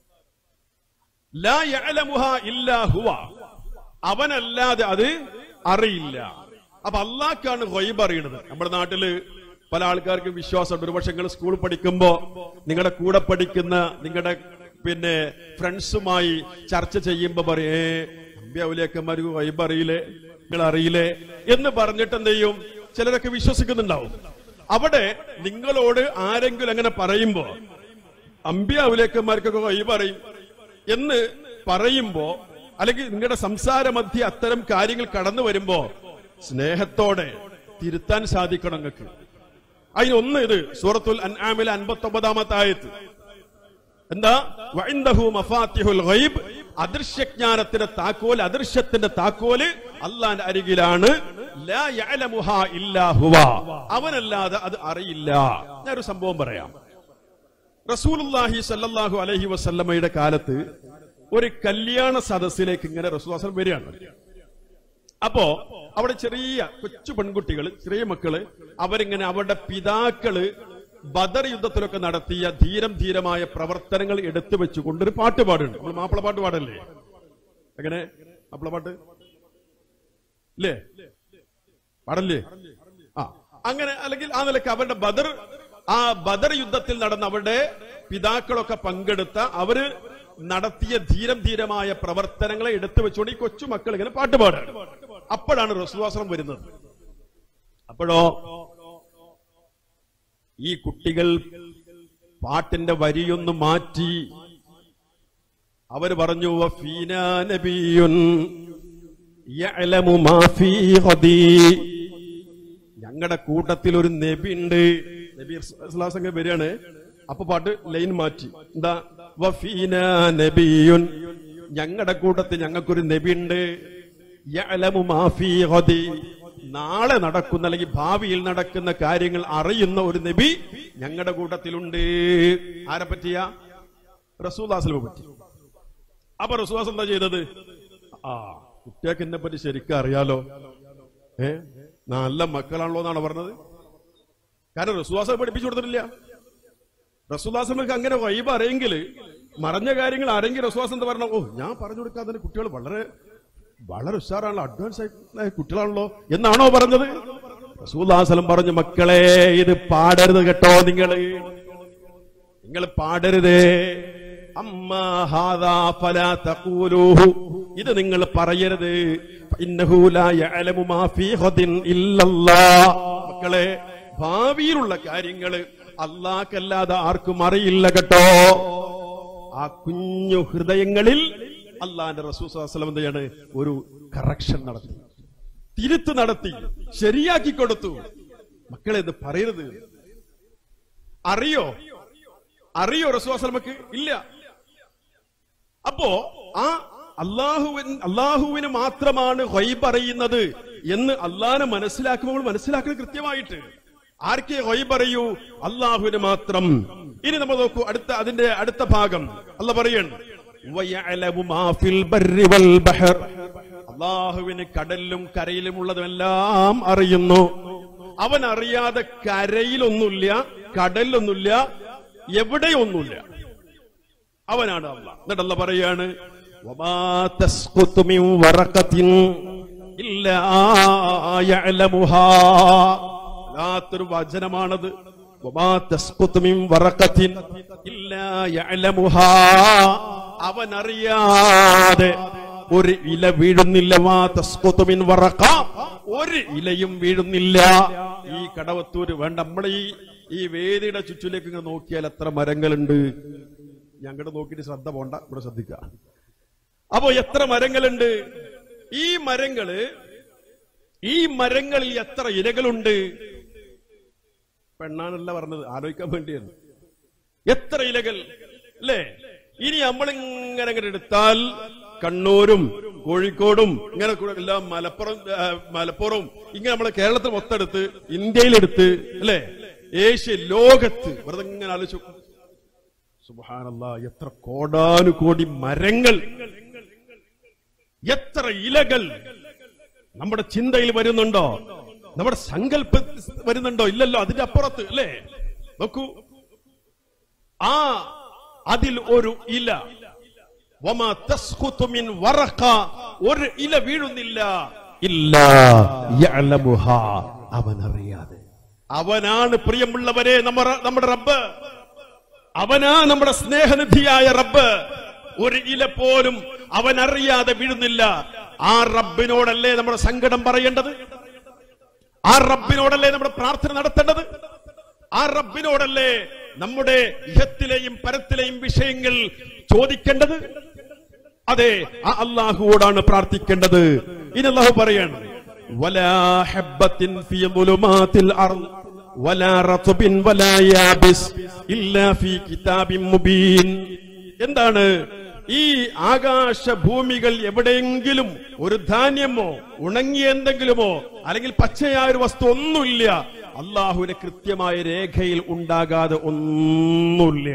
ലാ യഅലമുഹ ഇല്ലാ ഹുവ അവനല്ലാതെ അത് അറിയില്ല അപ്പൊ അള്ളാഹ്ക്കാണ് ഗൈബ് അറിയണത് നമ്മുടെ നാട്ടില് പല ആൾക്കാർക്ക് വിശ്വാസമുണ്ട് ഒരുപക്ഷെ നിങ്ങൾ സ്കൂൾ പഠിക്കുമ്പോ നിങ്ങളുടെ കൂടെ പഠിക്കുന്ന നിങ്ങളുടെ പിന്നെ ഫ്രണ്ട്സുമായി ചർച്ച ചെയ്യുമ്പോ പറയേ അമ്പ്യാവുലേക്കന്മാർക്ക് ഗൈബ് അറിയില്ലേ നിങ്ങൾ അറിയില്ലേ എന്ന് പറഞ്ഞിട്ട് എന്ത് ചെയ്യും ചിലരൊക്കെ വിശ്വസിക്കുന്നുണ്ടാവും അവിടെ നിങ്ങളോട് ആരെങ്കിലും അങ്ങനെ പറയുമ്പോ അമ്പ്യാവുലേക്കന്മാർക്കൊക്കെ ഗൈബ് അറിയും എന്ന് പറയുമ്പോ അല്ലെങ്കിൽ നിങ്ങളുടെ സംസാര മധ്യ അത്തരം കാര്യങ്ങൾ കടന്നു വരുമ്പോ സ്നേഹത്തോടെ തിരുത്താൻ സാധിക്കണം നിങ്ങൾക്ക് അതിനൊന്ന് ഇത് സൂറത്തുൽ അൻആമിലെ അൻപത്തി ഒമ്പതാമത്തെ ആയത്ത് എന്താ വഇൻദഹു മഫാത്തിഹുൽ ഗൈബ് അദൃശ്യജ്ഞാനത്തിന്റെ താക്കോൽ അദൃശ്യത്തിന്റെ താക്കോല് അള്ളാന്റെ അരികിലാണ് ലാ യഅലമുഹാ ഇല്ലാ ഹുവ അവനല്ലാതെ അത് അറിയില്ല ഞാനൊരു സംഭവം പറയാം റസൂലുള്ളാഹി സല്ലല്ലാഹു അലൈഹി വസല്ലമയുടെ കാലത്ത് ഒരു കല്യാണ സദസ്സിലേക്ക് ഇങ്ങനെ റസൂൽ വരികയാണ് അപ്പോ അവിടെ ചെറിയ കൊച്ചു പെൺകുട്ടികൾ ചെറിയ മക്കള് അവരിങ്ങനെ അവരുടെ പിതാക്കള് ബദർ യുദ്ധത്തിലൊക്കെ നടത്തിയ ധീരം ധീരമായ പ്രവർത്തനങ്ങൾ എടുത്തു വെച്ചുകൊണ്ട് ഒരു പാട്ട് പാടുണ്ട് നമ്മൾ മാപ്പിള പാട്ട് പാടല്ലേ എങ്ങനെ മാപ്പിള പാട്ട് ഇല്ലേ പാടല്ലേ ആ അങ്ങനെ അല്ലെങ്കിൽ ആ നിലക്ക് അവരുടെ ബദർ ആ ബദർ യുദ്ധത്തിൽ നടന്ന അവരുടെ പിതാക്കളൊക്കെ പങ്കെടുത്ത അവര് നടത്തിയ ധീരം ധീരമായ പ്രവർത്തനങ്ങളെ എടുത്തു വെച്ചുകൊണ്ട് ഈ കൊച്ചു മക്കൾ ഇങ്ങനെ പാട്ട് പാടാണ് അപ്പോഴാണ് റസുവാസനം വരുന്നത് അപ്പോഴോ ഈ കുട്ടികൾ പാട്ടിന്റെ വരിയൊന്ന് മാറ്റി അവർ പറഞ്ഞു "വഫീനാ നബിയ്യുൻ യഅലമു മാ ഫീ ഗദീ." ഞങ്ങളുടെ കൂട്ടത്തിൽ ഒരു നബി ഉണ്ട് നബി സംഘം വരികയാണ് അപ്പൊ പാട്ട് ലൈൻ മാറ്റി എന്താ വഫീനാ നബിയുൻ ഞങ്ങളുടെ കൂട്ടത്തിൽ ഞങ്ങൾക്കൊരു നബി ഉണ്ട് യഅലമു മാ ഫീ ഗദീ. നാളെ നടക്കുന്ന അല്ലെങ്കിൽ ഭാവിയിൽ നടക്കുന്ന കാര്യങ്ങൾ അറിയുന്ന ഒരു നബി ഞങ്ങളുടെ കൂട്ടത്തിലുണ്ട് ആരെ പറ്റിയ റസൂദാസിനെ പറ്റി അപ്പൊ റസൂദാസ് എന്താ ചെയ്തത് ആ കുട്ടികൾക്ക് എന്നെ പറ്റി ശരിക്കും അറിയാലോ ഏ നല്ല മക്കളാണല്ലോ എന്നാണ് പറഞ്ഞത് കാരണം റസൂദാസനെ പഠിപ്പിച്ചു കൊടുത്തിട്ടില്ല റസൂദാസനക്ക് അങ്ങനെ വൈബ് അറിയെങ്കിൽ മറഞ്ഞ കാര്യങ്ങൾ ആരെങ്കിലും റസൂദാസ് എന്താ പറഞ്ഞ ഓ ഞാൻ പറഞ്ഞു കൊടുക്കാതെ കുട്ടികൾ വളരെ വളരെ ഉഷാറാണല്ലോ അഡ്വാൻസ് ആയിട്ടുള്ള കുട്ടികളാണല്ലോ എന്നാണോ പറഞ്ഞത് റസൂദാസലം പറഞ്ഞു മക്കളെ ഇത് പാടരുത് കേട്ടോ നിങ്ങൾ നിങ്ങൾ പാടരുതേ അമ്മാ ഹാദാ ഫലാ തഖൂലൂഹു ഇത് നിങ്ങൾ പറയരുത് ഇന്നഹു ലാ യഅലമു മാ ഫീ ഖദിൻ ഇല്ലല്ലാഹ് മക്കളെ ഭാവിയിലുള്ള കാര്യങ്ങള് അല്ലാഹ്ക്കല്ലാതെ ആർക്കും അറിയില്ല കേട്ടോ ആ കുഞ്ഞു ഹൃദയങ്ങളിൽ അള്ളാന്റെ റസൂസ്വലം എന്താണ് ഒരു കറക്ഷൻ നടത്തി തിരുത്ത് നടത്തി ശരിയാക്കി കൊടുത്തു മക്കളെ ഇത് പറയരുത് അറിയോ അറിയോ റസൂസ്ലമക്ക് ഇല്ല അപ്പോ ആ അള്ളാഹുവിൻ അള്ളാഹുവിന് മാത്രമാണ് ഹൈബ് അറിയുന്നത് എന്ന് അള്ളാഹിനെ മനസ്സിലാക്കുമ്പോൾ മനസ്സിലാക്കുന്നത് കൃത്യമായിട്ട് ആർക്കേ ഗൈബ് അറിയൂ അള്ളാഹുവിന് മാത്രം ഇനി നമ്മൾ നോക്കൂ അടുത്ത അതിന്റെ അടുത്ത ഭാഗം അല്ല പറയണം വയഅലമു മാ ഫിൽ ബർരി വൽ ബഹർ അള്ളാഹുവിന് കടലിലും കരയിലും ഉള്ളതെല്ലാം അറിയുന്നു അവൻ അറിയാതെ കരയിലൊന്നുമില്ല കടലിലൊന്നുമില്ല എവിടെയൊന്നുമില്ല അവനാണ് അല്ല എന്നിട്ട് അല്ല പറയാണ് വമാ തസ്ഖുതു മിൻ വറഖത്തിൻ ഇല്ലാ യഅലമുഹാ വല്ലാത്തൊരു വചനമാണത് വമാ തസ്ഖുതു മിൻ വറഖത്തിൻ ഇല്ലാ യഅലമുഹാ അവൻ അറിയാതെ ഒരു ഇല വീഴുന്നില്ല വാ തസ്ഖുതു മിൻ വറഖ ഒരു ഇലയും വീഴുന്നില്ല ഈ കടവത്തൂര് വേണ്ട നമ്മുടെ ഈ ഈ വേദിയുടെ ചുറ്റിലേക്ക് ഇങ്ങനെ നോക്കിയാൽ എത്ര മരങ്ങളുണ്ട് ഞങ്ങടെ നോക്കിയിട്ട് ശ്രദ്ധ പോണ്ട ഇവിടെ ശ്രദ്ധിക്കുക അപ്പോ എത്ര മരങ്ങളുണ്ട് ഈ മരങ്ങള് ഈ മരങ്ങളിൽ എത്ര ഇലകളുണ്ട് പെണ്ണാണല്ല പറഞ്ഞത് ആലോചിക്കാൻ വേണ്ടിയാണ് എത്ര ഇലകൾ അല്ലേ ഇനി നമ്മളിങ്ങനെ അങ്ങനെ എടുത്താൽ കണ്ണൂരും കോഴിക്കോടും ഇങ്ങനെ കൂടെ എല്ലാം മലപ്പുറം ആ, മലപ്പുറവും ഇങ്ങനെ നമ്മളെ കേരളത്തിൽ മൊത്തെടുത്ത് ഇന്ത്യയിലെടുത്ത് അല്ലേ ഏഷ്യ ലോകത്ത് വെറുതെ ഇങ്ങനെ ആലോചിച്ചു സുബാനല്ല എത്ര കോടാനുകോടി മരങ്ങൾ എത്ര ഇലകൾ നമ്മുടെ ചിന്തയിൽ വരുന്നുണ്ടോ നമ്മുടെ സങ്കല്പ വരുന്നുണ്ടോ ഇല്ലല്ലോ അതിന്റെ അപ്പുറത്ത് അല്ലേ നോക്കൂ ആ അതിൽ ഒരു ഇല വമാ തസ്ഖുതു മിൻ വറഖ ഒരു ഇല വീഴുന്നില്ല ഇല്ല യഅലമുഹാ അവൻ അറിയാതെ അവനാണ് പ്രിയമുള്ളവരെ നമ്മുടെ നമ്മുടെ റബ്ബ് അവനാ നമ്മുടെ സ്നേഹനിധിയായ റബ്ബ് ഒരു ഇല പോലും അവൻ അറിയാതെ വീഴുന്നില്ല ആ റബ്ബിനോടല്ലേ നമ്മുടെ സങ്കടം പറയേണ്ടത് ആ റബ്ബിനോടല്ലേ നമ്മുടെ പ്രാർത്ഥന നടത്തേണ്ടത് ആ റബ്ബിനോടല്ലേ നമ്മുടെ ഇഹത്തിലെയും പരത്തിലെയും വിഷയങ്ങൾ ചോദിക്കേണ്ടത് അതെ ആ അള്ളാഹുവോടാണ് പ്രാർത്ഥിക്കേണ്ടത് ഇനി അള്ളാഹു പറയാണ് വലാ ഹബ്ബത്തിൻ ഫീ ളുലുമാത്തിൽ അർള് വലാ റത്ബിൻ വലാ യാബിസ് ഇല്ലാ ഫീ കിതാബിൻ മുബീൻ എന്താണ് ഈ ആകാശ ഭൂമികൾ എവിടെയെങ്കിലും ഒരു ധാന്യമോ ഉണങ്ങിയ എന്തെങ്കിലുമോ അല്ലെങ്കിൽ പച്ചയായ ഒരു വസ്തു ഒന്നുമില്ല അള്ളാഹുവിന്റെ കൃത്യമായ രേഖയിൽ ഉണ്ടാകാതെ ഒന്നുമില്ല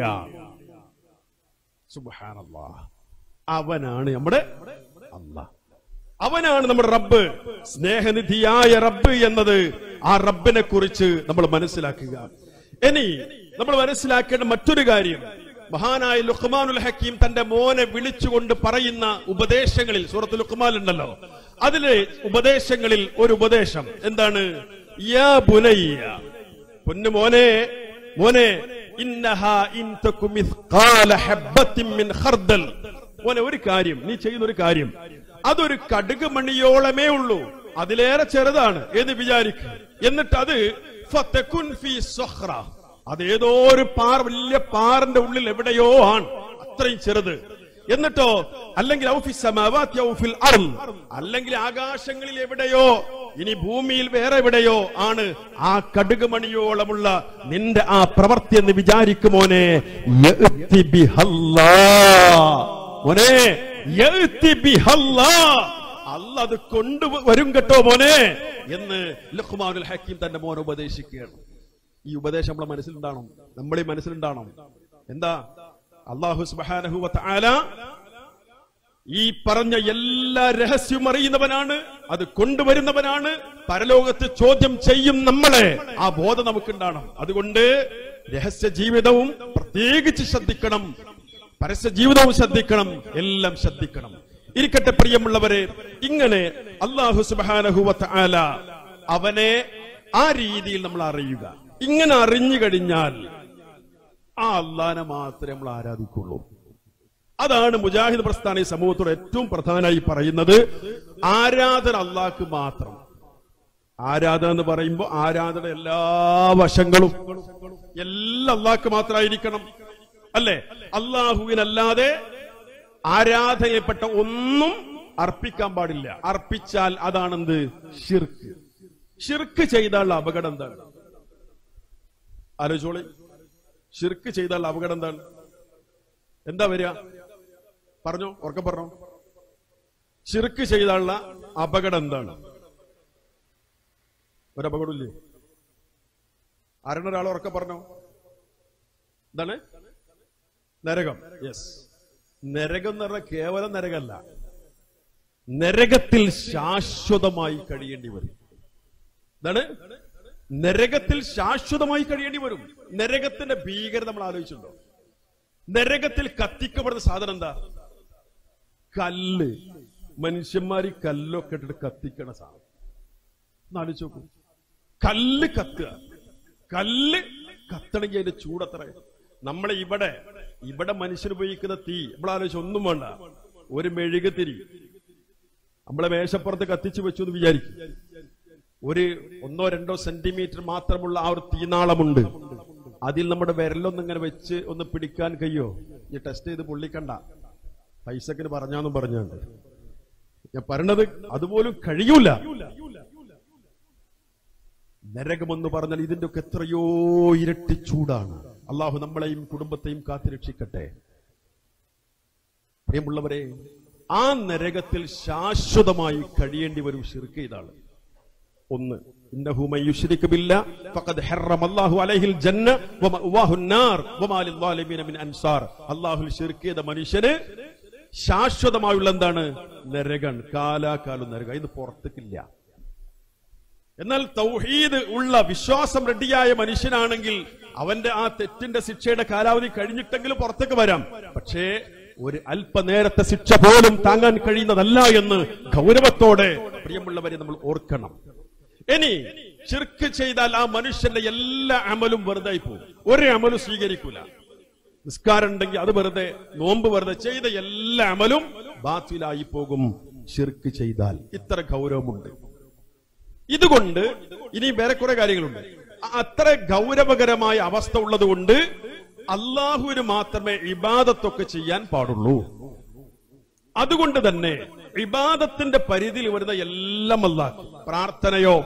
സുബ്ഹാനല്ലാ അവനാണ് നമ്മുടെ അള്ളാഹ് അവനാണ് നമ്മുടെ റബ്ബ് സ്നേഹനിധിയായ റബ്ബ് എന്നത് ആ റബ്ബിനെ കുറിച്ച് നമ്മൾ മനസ്സിലാക്കുക ഇനി നമ്മൾ മനസ്സിലാക്കേണ്ട മറ്റൊരു കാര്യം മഹാനായ ലുഖ്മാനുൽ ഹക്കീം തന്റെ മോനെ വിളിച്ചുകൊണ്ട് പറയുന്ന ഉപദേശങ്ങളിൽ സൂറത്ത് ലുഖ്മാൻ ഉണ്ടല്ലോ അതിലെ ഉപദേശങ്ങളിൽ ഒരു ഉപദേശം എന്താണ് യാ ബുനയ്യ പൊന്നു മോനെ മോനെ ഇന്നഹാ ഇൻ തകു മിസ്ഖാല ഹബ്ബത്തിൻ മിൻ ഖർദൽ മോനെ ഒരു കാര്യം നീ ചെയ്യുന്ന ഒരു കാര്യം അതൊരു കടുക് മണിയോളമേ ഉള്ളൂ അതിലേറെ ചെറുതാണ് എന്ന് വിചാരിക്കും എന്നിട്ട് അത് ഫതകുൻ ഫീ സഖ്റ അതേതോ ഒരു പാർ വലിയ പാറിന്റെ ഉള്ളിൽ എവിടെയോ ആണ് അത്രയും ചെറുത് എന്നിട്ടോ അല്ലെങ്കിൽ ഔ ഫി സമാവാത്തി ഔ ഫിൽ അർള് അല്ലെങ്കിൽ ആകാശങ്ങളിൽ എവിടെയോ ഇനി ഭൂമിയിൽ വേറെ എവിടെയോ ആണ് ആ കടുക് മണിയോളമുള്ള നിന്റെ ആ പ്രവൃത്തി എന്ന് വിചാരിക്കുമോനെ യഅ്തി ബിഹല്ലാ. മോനെ യഅ്തി ബിഹല്ലാ. അല്ല അത് കൊണ്ടുവരും കേട്ടോ മോനെ എന്ന് ലുഖ്മാനുൽ ഹക്കീം തന്റെ മോനെ ഉപദേശിക്കുകയാണ് ഈ ഉപദേശം നമ്മളെ മനസ്സിലുണ്ടാണോ നമ്മളെ മനസ്സിലുണ്ടാണോ എന്താ അള്ളാഹു സുബ്ഹാനഹു വ തആല ഈ പറഞ്ഞ എല്ലാ രഹസ്യവും അറിയുന്നവനാണ് അത് കൊണ്ടുവരുന്നവനാണ് പരലോകത്ത് ചോദ്യം ചെയ്യും നമ്മളെ ആ ബോധം നമുക്കുണ്ടാകണം അതുകൊണ്ട് രഹസ്യ ജീവിതവും പ്രത്യേകിച്ച് ശ്രദ്ധിക്കണം പരസ്യ ജീവിതവും ശ്രദ്ധിക്കണം എല്ലാം ശ്രദ്ധിക്കണം ഇരിക്കട്ടെ പ്രിയമുള്ളവരെ ഇങ്ങനെ അള്ളാഹു സുബാനഹുവ ആല അവനെ ആ രീതിയിൽ നമ്മൾ അറിയുക ഇങ്ങനെ അറിഞ്ഞു കഴിഞ്ഞാൽ ആ അള്ളാനെ മാത്രമേ നമ്മൾ ആരാധിക്കുള്ളൂ അതാണ് മുജാഹിദ് പ്രസ്ഥാന ഈ സമൂഹത്തോട് ഏറ്റവും പ്രധാനമായി പറയുന്നത് ആരാധന അള്ളാഹ്ക്ക് മാത്രം ആരാധന എന്ന് പറയുമ്പോൾ ആരാധന എല്ലാ വശങ്ങളും എല്ലാം അള്ളാഹ്ക്ക് മാത്രമായിരിക്കണം അല്ലേ അള്ളാഹുവിനല്ലാതെ ആരാധനയപ്പെട്ട ഒന്നും അർപ്പിക്കാൻ പാടില്ല അർപ്പിച്ചാൽ അതാണെന്ത് ഷിർക്ക് ഷിർക്ക് ചെയ്താലുള്ള അപകടം എന്താണ് ആലോചിച്ചോളി ഷിർക്ക് ചെയ്താലുള്ള അപകടം എന്താണ് എന്താ വരിക പറഞ്ഞോ ഉറക്കെ പറഞ്ഞോ ഷിർക്ക് ചെയ്താലുള്ള അപകടം എന്താണ് ഒരു അപകടമില്ലേ ആരാണ് ഒരാൾ ഉറക്കെ പറഞ്ഞോ എന്താണ് നരകം യെസ് നരകം എന്ന് പറഞ്ഞാൽ കേവലം നരകമല്ല നരകത്തിൽ ശാശ്വതമായി കഴിയേണ്ടി വരും എന്താണ് നരകത്തിൽ ശാശ്വതമായി കഴിയേണ്ടി വരും നരകത്തിന്റെ ഭീകരത നമ്മൾ ആലോചിച്ചിട്ടുണ്ടോ നരകത്തിൽ കത്തിക്കപ്പെടുന്ന സാധനം എന്താ കല്ല് മനുഷ്യന്മാർ ഈ കല്ലൊക്കെ ഇട്ടിട്ട് കത്തിക്കണ സാധനം ഒന്ന് ആലോചിച്ച് നോക്കൂ കല്ല് കത്തുക കല്ല് കത്തണമെങ്കിൽ അതിന്റെ ചൂടത്ര നമ്മളെ ഇവിടെ ഇവിടെ മനുഷ്യൻ ഉപയോഗിക്കുന്ന തീ നമ്മൾ ആലോചിച്ച് ഒന്നും വേണ്ട ഒരു മെഴുകുതിരി നമ്മളെ മേശപ്പുറത്ത് കത്തിച്ചു വെച്ചു എന്ന് വിചാരിക്കും ഒരു ഒന്നോ രണ്ടോ സെന്റിമീറ്റർ മാത്രമുള്ള ആ ഒരു തീനാളമുണ്ട് അതിൽ നമ്മുടെ വിരലൊന്നും ഇങ്ങനെ വെച്ച് ഒന്ന് പിടിക്കാൻ കഴിയോ ഈ ടെസ്റ്റ് ചെയ്ത് പൊള്ളിക്കണ്ട പൈസക്കിന് പറഞ്ഞാന്നും പറഞ്ഞുണ്ട് ഞാൻ പറഞ്ഞത് അതുപോലും കഴിയൂല നരകമെന്ന് പറഞ്ഞാൽ ഇതിന്റെ ഒക്കെ എത്രയോ ഇരട്ടി ചൂടാണ് അള്ളാഹു നമ്മളെയും കുടുംബത്തെയും കാത്തുരക്ഷിക്കട്ടെ പ്രിയമുള്ളവരെ ആ നരകത്തിൽ ശാശ്വതമായി കഴിയേണ്ടി വരും ഷിർക്ക് ചെയ്താണ് ഒന്ന് ഇന്നഹു മൻ യുശ്രിക് ബില്ലാ ഫഖദ് ഹറമ അല്ലാഹു അലൈഹിൽ ജന്ന വമഅവാഹു النار വമാ ലിദ്ദാലിമീന മിൻ അൻസാർ അല്ലാഹുൽ ഷിർക്ക് ചെയ്ത മനുഷ്യന് ശാശ്വതമായുള്ള എന്താണ് നരകൻ കാലാകാലം നരകം ഇത് പുറത്തേക്കില്ല എന്നാൽ തൗഹീദ് ഉള്ള വിശ്വാസം റെഡിയായ മനുഷ്യനാണെങ്കിൽ അവന്റെ ആ തെറ്റിന്റെ ശിക്ഷയുടെ കാലാവധി കഴിഞ്ഞിട്ടെങ്കിലും പുറത്തേക്ക് വരാം പക്ഷേ ഒരു അല്പനേരത്തെ ശിക്ഷ പോലും താങ്ങാൻ കഴിയുന്നതല്ല എന്ന് ഗൗരവത്തോടെ പ്രിയമുള്ളവരെ നമ്മൾ ഓർക്കണം ഇനി ചിർക്ക് ചെയ്താൽ ആ മനുഷ്യന്റെ എല്ലാ അമലും വെറുതെ പോകും ഒരു അമലും സ്വീകരിക്കൂല നിസ്കാരം ഉണ്ടെങ്കിൽ അത് വെറുതെ നോമ്പ് വെറുതെ ചെയ്ത എല്ലാ അമലും ബാത്തിലായി പോകും ചിർക്ക് ചെയ്താൽ ഇത്ര ഗൗരവമുണ്ട് ഇതുകൊണ്ട് ഇനി വേറെ കുറെ കാര്യങ്ങളുണ്ട് അ- അത്ര ഗൗരവകരമായ അവസ്ഥ ഉള്ളത് കൊണ്ട് അള്ളാഹുവിന് മാത്രമേ ഇബാദത്തൊക്കെ ചെയ്യാൻ പാടുള്ളൂ അതുകൊണ്ട് തന്നെ ഇബാദത്തിന്റെ പരിധിയിൽ വരുന്ന എല്ലാം അല്ലാഹ് പ്രാർത്ഥനയോ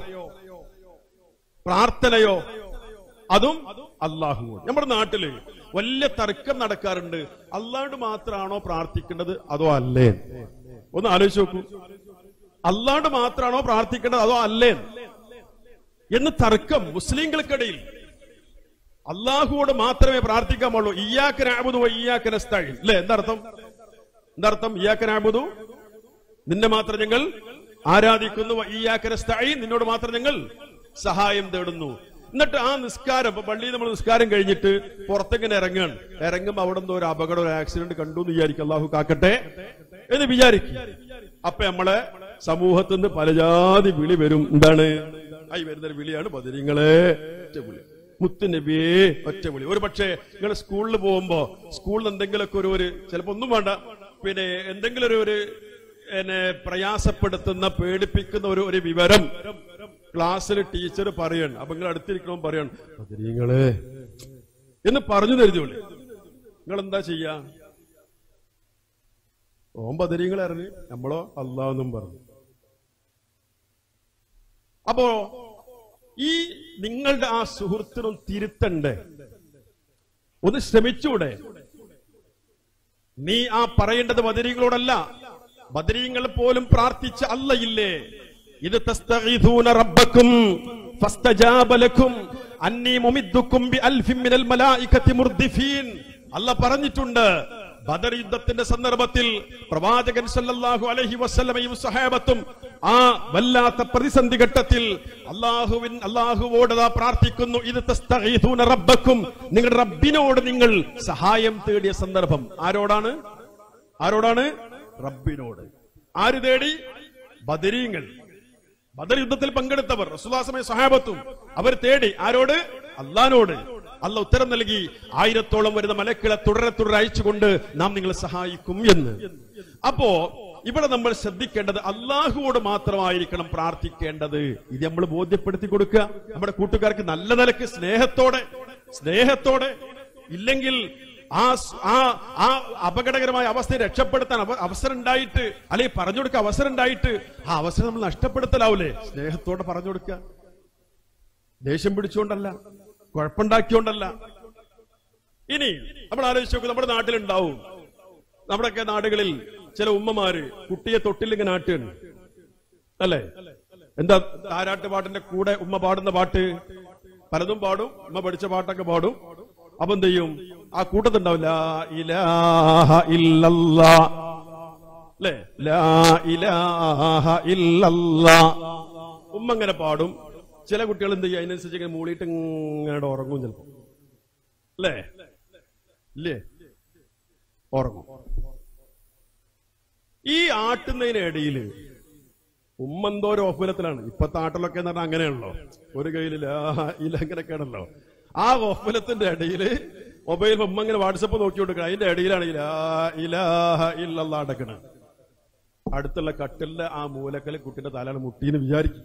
പ്രാർത്ഥനയോ അതും അള്ളാഹു നമ്മുടെ നാട്ടില് വലിയ തർക്കം നടക്കാറുണ്ട് അള്ളാഹോട് മാത്രമാണോ പ്രാർത്ഥിക്കേണ്ടത് അതോ അല്ലേ ഒന്ന് ആലോചിച്ച് നോക്കൂ അള്ളാഹോട് മാത്രമാണോ പ്രാർത്ഥിക്കേണ്ടത് അതോ അല്ലേ എന്ന് തർക്കം മുസ്ലിങ്ങൾക്കിടയിൽ അള്ളാഹുവോട് മാത്രമേ പ്രാർത്ഥിക്കാൻ പാടുള്ളൂ ഇയാക്കനാബുദു ഇയാക്കനസ്തായി അല്ലേ എന്താർത്ഥം എന്താർത്ഥം ഇയാക്കനാബുദു നിന്നെ മാത്രം ഞങ്ങൾ ആരാധിക്കുന്നു ഇയാക്കനസ്തായി നിന്നോട് മാത്രം ഞങ്ങൾ സഹായം തേടുന്നു എന്നിട്ട് ആ നിസ്കാരം ഇപ്പൊ പള്ളിയിൽ നമ്മൾ നിസ്കാരം കഴിഞ്ഞിട്ട് പുറത്തെങ്ങനെ ഇറങ്ങാണ് ഇറങ്ങുമ്പോ അവിടെ എന്തോ ഒരു അപകടം ഒരു ആക്സിഡന്റ് കണ്ടു എന്ന് വിചാരിക്കും അള്ളാഹു കാക്കട്ടെ എന്ന് വിചാരിക്കും അപ്പൊ നമ്മളെ സമൂഹത്തിൽ നിന്ന് പലജാതി വിളി വരും എന്താണ് ആയി വരുന്ന വിളിയാണ് ബദരിങ്ങളെ ഒറ്റ വിളി മുത്തുനബിയേ ഒറ്റ വിളി ഒരു പക്ഷേ നിങ്ങൾ സ്കൂളിൽ പോകുമ്പോ സ്കൂളിൽ എന്തെങ്കിലുമൊക്കെ ഒരു ഒരു ചിലപ്പോ ഒന്നും വേണ്ട പിന്നെ എന്തെങ്കിലും ഒരു ഒരു എന്നെ പ്രയാസപ്പെടുത്തുന്ന പേടിപ്പിക്കുന്ന ഒരു ഒരു വിവരം ക്ലാസ്സിൽ ടീച്ചർ പറയണം അപ്പൊ നിങ്ങൾ അടുത്തിരിക്കണോ പറയണം ബദരീങ്ങളെ എന്ന് പറഞ്ഞു തരുന്നോളി നിങ്ങൾ എന്താ ചെയ്യാ ഓൻ ബദരീങ്ങൾ ഇറങ്ങി നമ്മളോ അള്ളാഹെന്നും പറഞ്ഞു അപ്പോ ഈ നിങ്ങളുടെ ആ സുഹൃത്തിനും തിരുത്തണ്ടേ ഒന്ന് ശ്രമിച്ചൂടെ നീ ആ പറയേണ്ടത് ബദരീങ്ങളോടല്ല ബദരീങ്ങൾ പോലും പ്രാർത്ഥിച്ച അല്ലയില്ലേ ഇത് തസ്തഗീഥൂന റബ്ബക്കും ഫസ്തജാബ ലക്കും അന്നീ മുമിദ്ദുക്കും ബി അൽഫിൻ മിനൽ മലായികത്തി മുർദിഫീൻ അല്ല പറഞ്ഞിട്ടുണ്ട് ബദർ യുദ്ധത്തിന്റെ സന്ദർഭത്തിൽ പ്രവാചകൻ സല്ലല്ലാഹു അലൈഹി വസല്ലമയും സഹാബത്തും ആ വല്ലാത്ത പ്രതിസന്ധി ഘട്ടത്തിൽ അള്ളാഹുവിൻ അള്ളാഹുവോട് ദാ പ്രാർത്ഥിക്കുന്നു ഇത് തസ്തഗീഥൂന റബ്ബക്കും നിങ്ങളുടെ റബ്ബിനോട് നിങ്ങൾ സഹായം തേടിയ സന്ദർഭം ആരോടാണ് ആരോടാണ് റബ്ബിനോട് ആര് തേടി ബദരീങ്ങൾ ബദർ യുദ്ധത്തിൽ പങ്കെടുത്തവർ റസുലാസമയ സഹാബത്തും അവർ തേടി ആരോട് അള്ളഹാനോട് അല്ല ഉത്തരം നൽകി ആയിരത്തോളം വരുന്ന മലക്കിളെ തുടരെ തുടരെ അയച്ചുകൊണ്ട് നാം നിങ്ങളെ സഹായിക്കും എന്ന് അപ്പോ ഇവിടെ നമ്മൾ ശ്രദ്ധിക്കേണ്ടത് അള്ളാഹുവോട് മാത്രമായിരിക്കണം പ്രാർത്ഥിക്കേണ്ടത് ഇത് നമ്മൾ ബോധ്യപ്പെടുത്തി കൊടുക്കുക നമ്മുടെ കൂട്ടുകാർക്ക് നല്ല നിലക്ക് സ്നേഹത്തോടെ സ്നേഹത്തോടെ ഇല്ലെങ്കിൽ ആ സ്- ആ ആ അപകടകരമായ അവസ്ഥയെ രക്ഷപ്പെടുത്താൻ അവ- അവസരം ഉണ്ടായിട്ട് അല്ലെങ്കിൽ പറഞ്ഞു കൊടുക്കാൻ അവസരം ഉണ്ടായിട്ട് ആ അവസരം നമ്മൾ നഷ്ടപ്പെടുത്തലാവൂലേ സ്നേഹത്തോടെ പറഞ്ഞു കൊടുക്കുക ദേഷ്യം പിടിച്ചുകൊണ്ടല്ല കുഴപ്പമുണ്ടാക്കിയോണ്ടല്ല ഇനി നമ്മൾ ആലോചിച്ച് നോക്കും നമ്മുടെ നാട്ടിലുണ്ടാവും നമ്മുടെയൊക്കെ നാടുകളിൽ ചില ഉമ്മമാര് കുട്ടിയെ തൊട്ടിലിങ്ങനെ ആട്ടുകയാണ് അല്ലേ എന്താ താരാട്ട് പാട്ടിന്റെ കൂടെ ഉമ്മ പാടുന്ന പാട്ട് പലതും പാടും ഉമ്മ പഠിച്ച പാട്ടൊക്കെ പാടും അപ്പൊ എന്ത് ചെയ്യും ആ കൂട്ടത്തുണ്ടാവില്ല ഇലാഹ ഇല്ലല്ലാ അല്ലേ ലാ ഇലാഹ ഇല്ലല്ലാ ഉമ്മ ഇങ്ങനെ പാടും ചില കുട്ടികൾ എന്ത് ചെയ്യും അതിനനുസരിച്ച് ഇങ്ങനെ മൂളിയിട്ട് ഇങ്ങനെ ഉറങ്ങും ചിലപ്പോ അല്ലേ ഇല്ലേ ഉറങ്ങും ഈ ആട്ടുന്നതിനിടയില് ഉമ്മ എന്തോ ഒരു ഓഫലത്തിലാണ് ഇപ്പത്തെ ആട്ടിലൊക്കെ എന്ന് പറഞ്ഞാൽ അങ്ങനെയാണല്ലോ ഒരു കയ്യിൽ ഇല അങ്ങനെയൊക്കെയാണല്ലോ ആ ഓഫലത്തിന്റെ ഇടയില് മൊബൈൽ ഉമ്മ ഇങ്ങനെ വാട്സപ്പ് നോക്കി കൊടുക്കണം അതിന്റെ ഇടയിലാണ് ഇലാ ഇലാഹ ഇല്ലല്ലാ അടക്കണത് അടുത്തുള്ള കട്ടിലിന്റെ ആ മൂലക്കല് കുട്ടിന്റെ തലയാണ് മുട്ടീന്ന് വിചാരിക്കും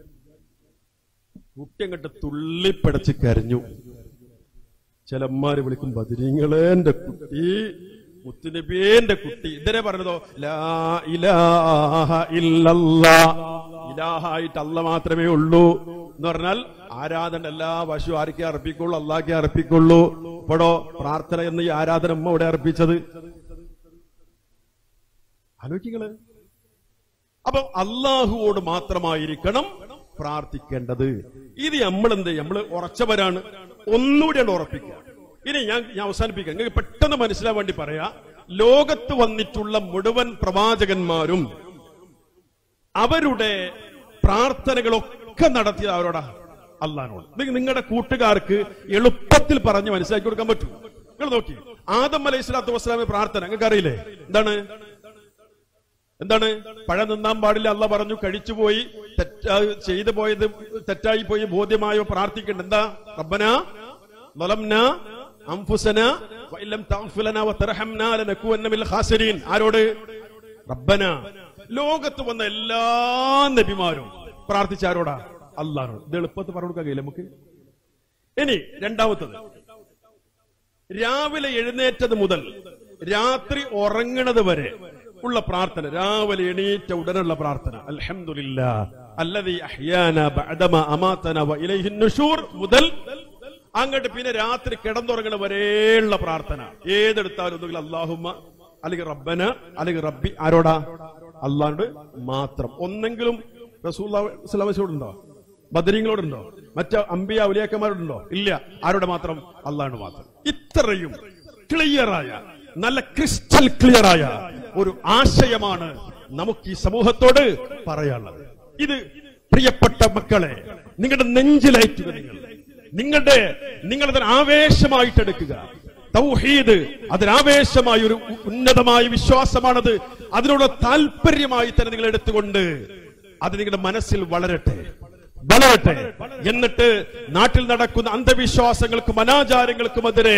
കുട്ടി അങ്ങോട്ട് തുള്ളിപ്പടച്ച് കരഞ്ഞു ചിലന്മാര് വിളിക്കും ബദിരിങ്ങളെ എന്റെ കുട്ടി മുത്തുനബിയേന്റെ കുട്ടി ഇതിനെ പറഞ്ഞതോ ലാ ഇലാഹ ഇല്ലല്ലാ ഇലാഹായിട്ട് അല്ല മാത്രമേ ഉള്ളൂ എന്ന് പറഞ്ഞാൽ ആരാധന എല്ലാ വശു ആർക്കേ അർപ്പിക്കുള്ളൂ അള്ളാഹ്ക്കേ അർപ്പിക്കുള്ളൂ ഇപ്പോഴോ പ്രാർത്ഥന എന്ന് ഈ ആരാധന ഉമ്മ ഇവിടെ അർപ്പിച്ചത് ആലോചിങ്ങള് അപ്പൊ അള്ളാഹുവോട് മാത്രമായിരിക്കണം പ്രാർത്ഥിക്കേണ്ടത് ഇത് നമ്മൾ എന്ത് നമ്മൾ ഉറച്ചവരാണ് ഒന്നുകൂടി ഉറപ്പിക്കുക ഇനി ഞാൻ ഞാൻ അവസാനിപ്പിക്കാം നിങ്ങൾക്ക് പെട്ടെന്ന് മനസ്സിലാൻ വേണ്ടി പറയാ ലോകത്ത് വന്നിട്ടുള്ള മുഴുവൻ പ്രവാചകന്മാരും അവരുടെ പ്രാർത്ഥനകളൊക്കെ നടത്തിയത് അവരോടാ അള്ളഹാനോട് ഇത് നിങ്ങളുടെ കൂട്ടുകാർക്ക് എളുപ്പത്തിൽ പറഞ്ഞ് മനസ്സിലാക്കി കൊടുക്കാൻ പറ്റും നിങ്ങൾ നോക്കി ആദം അലൈഹി സ്വലാത്തു വസ്സലാമി പ്രാർത്ഥന നിങ്ങൾക്ക് അറിയില്ലേ എന്താണ് എന്താണ് പഴം നിന്നാൻ പാടില്ല അല്ല പറഞ്ഞു കഴിച്ചുപോയി തെറ്റാ ചെയ്തു പോയത് തെറ്റായി പോയി ബോധ്യമായോ പ്രാർത്ഥിക്കണ്ട എന്താ റബ്ബന ظلمന അംഫുസന വഇല്ലം തഗ്ഫിർ ലനാ വതർഹംനാ ലനകൂന്ന മിനൽ ഖാസിരീൻ ആരോട് റബ്ബന ലോകത്ത് വന്ന എല്ലാ നബിമാരും പ്രാർത്ഥിച്ച ആരോടാ അല്ലാഹുവോട് ഇത് എളുപ്പത്തിൽ പറഞ്ഞു കൊടുക്കാൻ കഴിയില്ല നമുക്ക് ഇനി രണ്ടാമത്തത് രാവിലെ എഴുന്നേറ്റത് മുതൽ രാത്രി ഉറങ്ങണത് വരെ ഉള്ള പ്രാർത്ഥന രാവിലെ എണീറ്റ ഉടനുള്ള പ്രാർത്ഥന അൽഹംദുലില്ലാ അല്ലദീ അഹ്യാന ബഅദമ അമാതന വ ഇലൈഹിൻ നുശൂർ മുതൽ അങ്ങോട്ട് പിന്നെ രാത്രി കിടന്നുറങ്ങണ വരെയുള്ള പ്രാർത്ഥന ഏതെടുത്താലും ഒന്നുകിൽ അള്ളാഹുമ്മ അല്ലെങ്കിൽ റബ്ബന അല്ലെങ്കിൽ റബ്ബി ആരോടാ അള്ളാണ്ട് മാത്രം ഒന്നെങ്കിലും റസൂല്ലാസ്ലാമോടുണ്ടോ ബദരീങ്ങളോടുണ്ടോ മറ്റ അമ്പിയ ഉലിയാക്കന്മാരോടുണ്ടോ ഇല്ല ആരോടെ മാത്രം അള്ളാണ്ട് മാത്രം ഇത്രയും ക്ലിയറായ നല്ല ക്രിസ്റ്റൽ ക്ലിയറായ ഒരു ആശയമാണ് നമുക്ക് ഈ സമൂഹത്തോട് പറയാനുള്ളത് ഇത് പ്രിയപ്പെട്ട മക്കളെ നിങ്ങളുടെ നെഞ്ചിലയറ്റുക നിങ്ങൾ നിങ്ങളുടെ നിങ്ങളതിന് ആവേശമായിട്ട് എടുക്കുക തൗഹീദ് അതിനാവേശമായ ഒരു ഉന്നതമായ വിശ്വാസമാണത് അതിനോട് താല്പര്യമായി തന്നെ നിങ്ങൾ എടുത്തുകൊണ്ട് അത് നിങ്ങളുടെ മനസ്സിൽ വളരട്ടെ വളരട്ടെ എന്നിട്ട് നാട്ടിൽ നടക്കുന്ന അന്ധവിശ്വാസങ്ങൾക്കും അനാചാരങ്ങൾക്കുമെതിരെ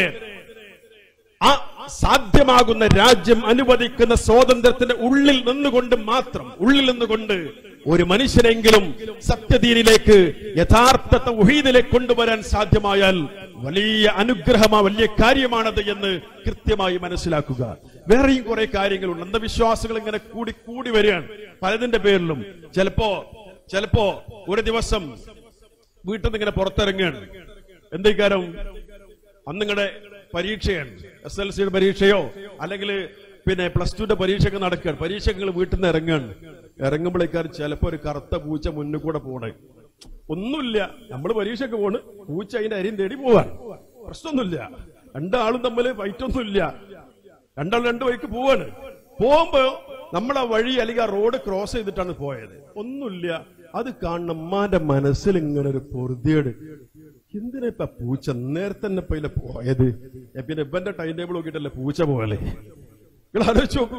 ആ സാധ്യമാകുന്ന രാജ്യം അനുവദിക്കുന്ന സ്വാതന്ത്ര്യത്തിന്റെ ഉള്ളിൽ നിന്നുകൊണ്ട് മാത്രം ഉള്ളിൽ നിന്നുകൊണ്ട് ഒരു മനുഷ്യനെങ്കിലും സത്യദീനിലേക്ക് യഥാർത്ഥ തൗഹീദിലേക്ക് കൊണ്ടുവരാൻ സാധ്യമായാൽ വലിയ അനുഗ്രഹമാ വലിയ കാര്യമാണത് എന്ന് കൃത്യമായി മനസ്സിലാക്കുക വേറെയും കുറെ കാര്യങ്ങളുണ്ട് അന്ധവിശ്വാസങ്ങൾ ഇങ്ങനെ കൂടി കൂടി വരികയാണ് പലതിന്റെ പേരിലും ചിലപ്പോ ചിലപ്പോ ഒരു ദിവസം വീട്ടിൽ നിന്ന് ഇങ്ങനെ പുറത്തിറങ്ങുകയാണ് എന്തേക്കാരം അന്ന് നിങ്ങളുടെ പരീക്ഷയാണ് എസ് എൽ സിയുടെ പരീക്ഷയോ അല്ലെങ്കിൽ പിന്നെ പ്ലസ് ടുന്റെ പരീക്ഷയൊക്കെ നടക്കുകയാണ് പരീക്ഷ നിങ്ങൾ വീട്ടിൽ നിന്ന് ഇറങ്ങുകയാണ് ഇറങ്ങുമ്പോഴേക്കാർ ചിലപ്പോ ഒരു കറുത്ത പൂച്ച മുന്നിൽ കൂടെ പോണേ ഒന്നുമില്ല നമ്മൾ പരീക്ഷയ്ക്ക് പോണ് പൂച്ച അതിന്റെ അരിയും തേടി പോവാൻ പ്രശ്നമൊന്നുമില്ല രണ്ടാളും തമ്മിൽ ഫൈറ്റൊന്നുമില്ല രണ്ടാളും രണ്ട് വഴിക്ക് പോവാണ് പോകുമ്പോ നമ്മളെ വഴി അല്ലെങ്കിൽ ആ റോഡ് ക്രോസ് ചെയ്തിട്ടാണ് പോയത് ഒന്നുമില്ല അത് കാണുന്ന അമ്മാന്റെ മനസ്സിൽ ഇങ്ങനെ ഒരു പൊറുതിയേട് എന്തിനാ ഇപ്പൊ പൂച്ച നേരത്തെ തന്നെ ഇപ്പൊ ഇതിലെ പോയത് ഏ, പിന്നെ ഇവന്റെ ടൈം ടേബിൾ നോക്കിയിട്ടല്ലേ പൂച്ച പോലെ നിങ്ങൾ ആലോചിച്ച് നോക്കൂ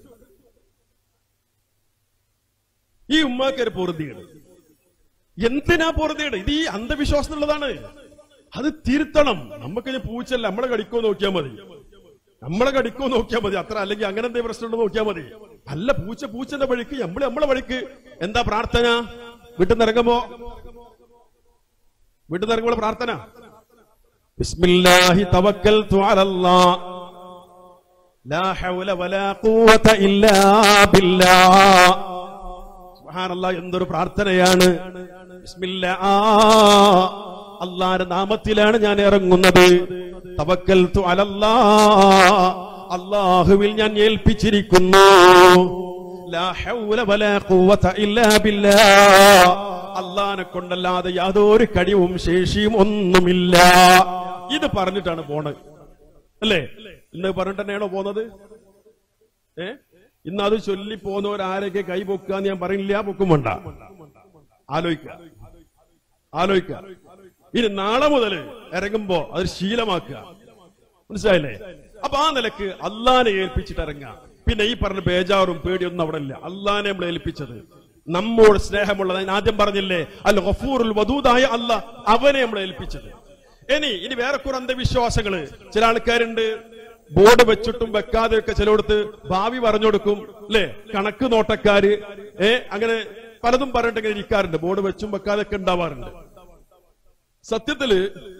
ഈ ഉമ്മാക്ക് ഒരു പൊറുതിയാണ് എന്തിനാ പൊറുതിയുടെ ഇത് ഈ അന്ധവിശ്വാസത്തിലുള്ളതാണ് അത് തിരുത്തണം നമുക്ക് ഇനി പൂച്ചല്ല നമ്മളെ കടിക്കോ നോക്കിയാൽ മതി നമ്മളെ കടിക്കോ നോക്കിയാൽ മതി അത്ര അല്ലെങ്കിൽ അങ്ങനെ എന്തെങ്കിലും പ്രശ്നമുണ്ടോ നോക്കിയാൽ മതി അല്ല പൂച്ച പൂച്ചന്റെ വഴിക്ക് നമ്മള് നമ്മളെ വഴിക്ക് എന്താ പ്രാർത്ഥന വീട്ടിൽ നിന്ന് ഇറങ്ങുമ്പോ വീട്ടിൽ നിന്ന് ഇറങ്ങുമ്പോൾ പ്രാർത്ഥന ബിസ്മില്ലാഹി തവക്കൽതു അലല്ലാഹ് ലാ ഹൗല വലാ ഖുവത ഇല്ലാ ബില്ലാഹ് സുബ്ഹാനല്ലാഹ് എന്തൊരു പ്രാർത്ഥനയാണ് ബിസ്മില്ലാ അള്ളാന്റെ നാമത്തിലാണ് ഞാൻ ഇറങ്ങുന്നത് തവക്കൽതു അലല്ലാഹ് അള്ളാഹുവിൽ ഞാൻ ഏൽപ്പിച്ചിരിക്കുന്നു ലാ ഹൗല വലാ ഖുവത ഇല്ലാ ബില്ലാഹ് അള്ളാനെ കൊണ്ടല്ലാതെ യാതൊരു കഴിവും ശേഷിയും ഒന്നുമില്ല ഇത് പറഞ്ഞിട്ടാണ് പോണത് അല്ലേ ഇന്ന് പറഞ്ഞിട്ട് തന്നെയാണോ പോന്നത് ഏ ഇന്ന് അത് ചൊല്ലി പോകുന്നവരാരൊക്കെ കൈ പൊക്കാന്ന് ഞാൻ പറയുന്നില്ല പൊക്കും വേണ്ട ആലോചിക്കുക ആലോചിക്കുക ഇനി നാളെ മുതൽ ഇറങ്ങുമ്പോ അത് ശീലമാക്കുക മനസ്സിലായില്ലേ അപ്പൊ ആ നിലക്ക് അള്ളാനെ ഏൽപ്പിച്ചിട്ട് ഇറങ്ങുക പിന്നെ ഈ പറഞ്ഞ ബേജാറും പേടിയൊന്നും അവിടെ ഇല്ല അള്ളാനെ നമ്മൾ ഏൽപ്പിച്ചത് നമ്മോട് സ്നേഹമുള്ളത് ഞാൻ ആദ്യം പറഞ്ഞില്ലേ അല്ല ഗഫൂറുൽ വദൂദായ അല്ല അവനെ നമ്മൾ ഏൽപ്പിച്ചത് ഇനി ഇനി വേറെ കുറെ അന്ധവിശ്വാസങ്ങള് ചില ആൾക്കാരുണ്ട് ബോർഡ് വെച്ചിട്ടും വെക്കാതെ ഒക്കെ ചിലയിടത്ത് ഭാവി പറഞ്ഞു കൊടുക്കും അല്ലേ കണക്ക് നോട്ടക്കാര് ഏ അങ്ങനെ പലതും പറഞ്ഞിട്ട് ഇങ്ങനെ ഇരിക്കാറുണ്ട് ബോർഡ് വെച്ചും വെക്കാതെ ഒക്കെ ഉണ്ടാവാറുണ്ട് സത്യത്തില്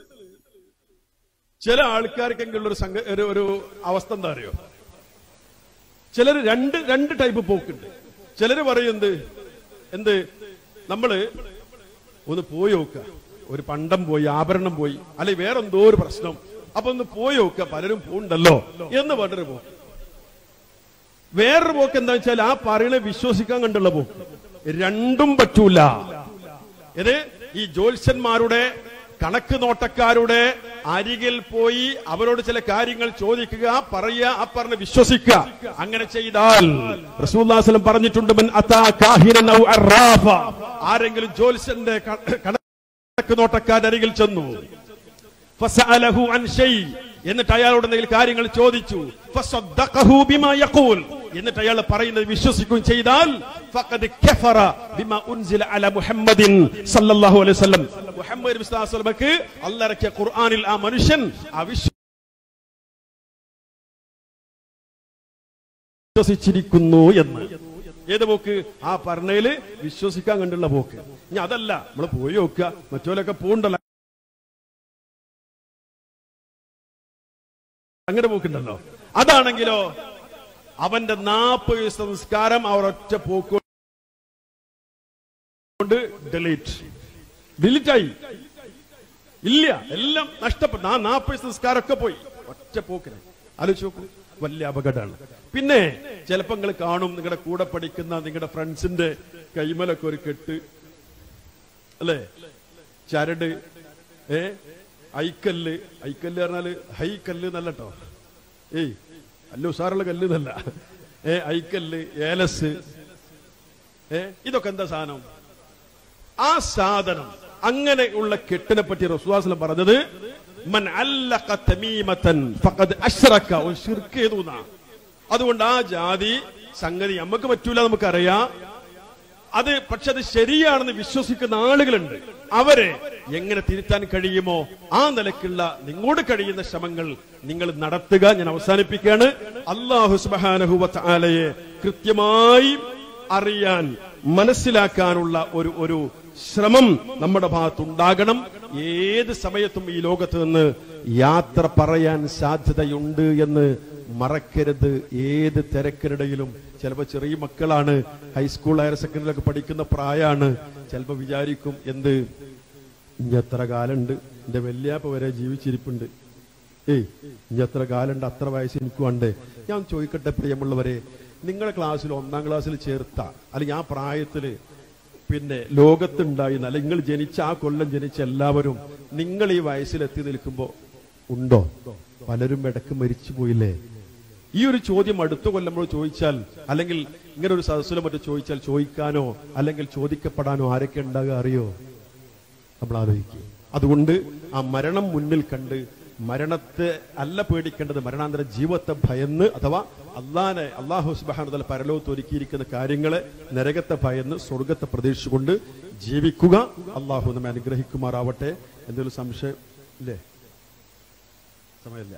ചില ആൾക്കാർക്കെങ്കിലും ഒരു സംഘ ഒരു ഒരു അവസ്ഥ എന്താ അറിയോ ചിലര് രണ്ട് രണ്ട് ടൈപ്പ് പോക്കുണ്ട് ചിലര് പറയുന്നത് എന്ത് നമ്മള് ഒന്ന് പോയി നോക്കുക ഒരു പണ്ടം പോയി ആഭരണം പോയി അല്ലെങ്കിൽ വേറെ എന്തോ ഒരു പ്രശ്നം അപ്പൊ ഒന്ന് പോയി നോക്കുക പലരും പോണ്ടല്ലോ എന്ന് പറഞ്ഞൊരു പോക്ക് വേറൊരു പോക്ക് എന്താ വെച്ചാൽ ആ പറയണ വിശ്വസിക്കാൻ കണ്ടുള്ള പോക്ക് രണ്ടും പറ്റൂല ഇത് ഈ ജ്യോത്സ്യന്മാരുടെ കണക്ക് നോട്ടക്കാരുടെ അരികിൽ പോയി അവരോട് ചില കാര്യങ്ങൾ ചോദിക്കുക പറയുക ആ പറഞ്ഞ് വിശ്വസിക്കുക അങ്ങനെ ചെയ്താൽ റസൂല്ലാസ്ലം പറഞ്ഞിട്ടുണ്ട് മൻ അതാ കാഹിനൻ ഔ അറാഫ. ആരെങ്കിലും ജ്യോത്സ്യന്റെ ക- കണക്ക് നോട്ടക്കാരുടെ അരികിൽ ചെന്നു ഫസഅലഹു അൻ ഷൈ എന്നിട്ട് അയാളോട് എന്തെങ്കിലും കാര്യങ്ങൾ ചോദിച്ചു ഫസദ്ദഖഹു ബിമാ യഖൂൽ എന്നിട്ട് അയാൾ പറയുന്നത് വിശ്വസിക്കുകയും ചെയ്താൽ ഫഖദ് കഫറ ബിമാ ഉൻസില അല മുഹമ്മദിൻ സല്ലല്ലാഹു അലൈഹി വസല്ലം മുഹമ്മദ് നബി സ്വല്ലല്ലാഹു അലൈഹി വസല്ലമക്ക് അല്ലാഹ് ഇറക്കിയ ഖുർആനിൽ ആ മനുഷ്യൻ അവിശ്വ വിശ്വസിച്ചിരിക്കുന്നു എന്ന് ഏത് പോക്ക് ആ പറഞ്ഞയില് വിശ്വസിക്കാൻ കണ്ടുള്ള പോക്ക് ഇനി അതല്ല നമ്മൾ പോയി നോക്കുക മറ്റോലൊക്കെ പോണ്ടല്ലോ അങ്ങനെ പോക്കുണ്ടല്ലോ അതാണെങ്കിലോ അവന്റെ നാൽപ്പത് സംസ്കാരം അവർ ഒറ്റ പോക്ക് കൊണ്ട് ഡിലീറ്റ് ഡിലീറ്റായി ഇല്ല എല്ലാം നഷ്ടപ്പെട്ടു ആ നാൽപ്പത് സംസ്കാരമൊക്കെ പോയി ഒറ്റ പോക്കിന് ആലോചിച്ച് നോക്കൂ വലിയ അപകടമാണ് പിന്നെ ചിലപ്പോ നിങ്ങൾ കാണും നിങ്ങളുടെ കൂടെ പഠിക്കുന്ന നിങ്ങളുടെ ഫ്രണ്ട്സിന്റെ കൈമലൊക്കെ ഒരു കെട്ട് അല്ലേ ചരട് ഏ ഐക്കല്ല് ഐക്കല്ല് പറഞ്ഞാല് ഹൈ കല്ല് എന്നല്ല കേട്ടോ ഏയ് അല്ല ഉഷാറുള്ള കല്ല് എന്നല്ല ഏ ഐക്കല്ല് ഏലസ് ഏ ഇതൊക്കെ എന്താ സാധനം ആ സാധനം അങ്ങനെയുള്ള കെട്ടിനെ പറ്റി റസൂസ്ലം പറഞ്ഞത് മൻ അല്ലഖ തമീമത്തൻ ഫഖദ് അശ്റക ഒരു ശിർക്ക് ചെയ്തു എന്നാ. അതുകൊണ്ട് ആ ജാതി സംഗതി നമുക്ക് പറ്റൂല നമുക്കറിയാം അത് പക്ഷെ അത് ശരിയാണെന്ന് വിശ്വസിക്കുന്ന ആളുകളുണ്ട് അവരെ എങ്ങനെ തിരുത്താൻ കഴിയുമോ ആ നിലക്കുള്ള നിങ്ങളോട് കഴിയുന്ന ശ്രമങ്ങൾ നിങ്ങൾ നടത്തുക ഞാൻ അവസാനിപ്പിക്കുകയാണ് അള്ളാഹു സുബാനഹുവത്ത് ആലയെ കൃത്യമായി അറിയാൻ മനസ്സിലാക്കാനുള്ള ഒരു ഒരു ശ്രമം നമ്മുടെ ഭാഗത്തുണ്ടാകണം ഏത് സമയത്തും ഈ ലോകത്ത് നിന്ന് യാത്ര പറയാൻ സാധ്യതയുണ്ട് എന്ന് മറക്കരുത് ഏത് തിരക്കിനിടയിലും ചിലപ്പോൾ ചെറിയ മക്കളാണ് ഹൈസ്കൂൾ ഹയർ സെക്കൻഡറിയിലൊക്കെ പഠിക്കുന്ന പ്രായമാണ് ചിലപ്പോൾ വിചാരിക്കും എന്ത് ഇനി എത്ര കാലുണ്ട് എന്റെ വല്യാപ്പ വരെ ജീവിച്ചിരിപ്പുണ്ട് ഏയ് ഇനി എത്ര കാലുണ്ട് അത്ര വയസ്സ് എനിക്ക് വേണ്ടേ ഞാൻ ചോദിക്കട്ടെ പ്രിയമുള്ളവരെ നിങ്ങളെ ക്ലാസ്സിൽ ഒന്നാം ക്ലാസ്സിൽ ചേർത്ത അല്ലെങ്കിൽ ആ പ്രായത്തില് പിന്നെ ലോകത്തുണ്ടായി അല്ല നിങ്ങൾ ജനിച്ച ആ കൊല്ലം ജനിച്ച എല്ലാവരും നിങ്ങൾ ഈ വയസ്സിലെത്തി നിൽക്കുമ്പോ ഉണ്ടോ പലരും ഇടക്ക് മരിച്ചു പോയില്ലേ ഈ ഒരു ചോദ്യം അടുത്ത കൊല്ലം നമ്മൾ ചോദിച്ചാൽ അല്ലെങ്കിൽ ഇങ്ങനെ ഒരു സദസ്സിലോ മറ്റോ ചോദിച്ചാൽ ചോദിക്കാനോ അല്ലെങ്കിൽ ചോദിക്കപ്പെടാനോ ആരൊക്കെ ഉണ്ടാകുക അറിയോ നമ്മൾ ആലോചിക്കുക അതുകൊണ്ട് ആ മരണം മുന്നിൽ കണ്ട് മരണത്തെ അല്ല പേടിക്കേണ്ടത് മരണാന്തര ജീവിതത്തെ ഭയന്ന് അഥവാ അള്ളാനെ അള്ളാഹു സുബാനുതല പരലോകത്ത് ഒരുക്കിയിരിക്കുന്ന കാര്യങ്ങളെ നരകത്തെ ഭയന്ന് സ്വർഗത്തെ പ്രതീക്ഷിച്ചുകൊണ്ട് ജീവിക്കുക അള്ളാഹു നമ്മെ അനുഗ്രഹിക്കുമാറാവട്ടെ എന്തെങ്കിലും സംശയം ഇല്ലേ സമയമില്ല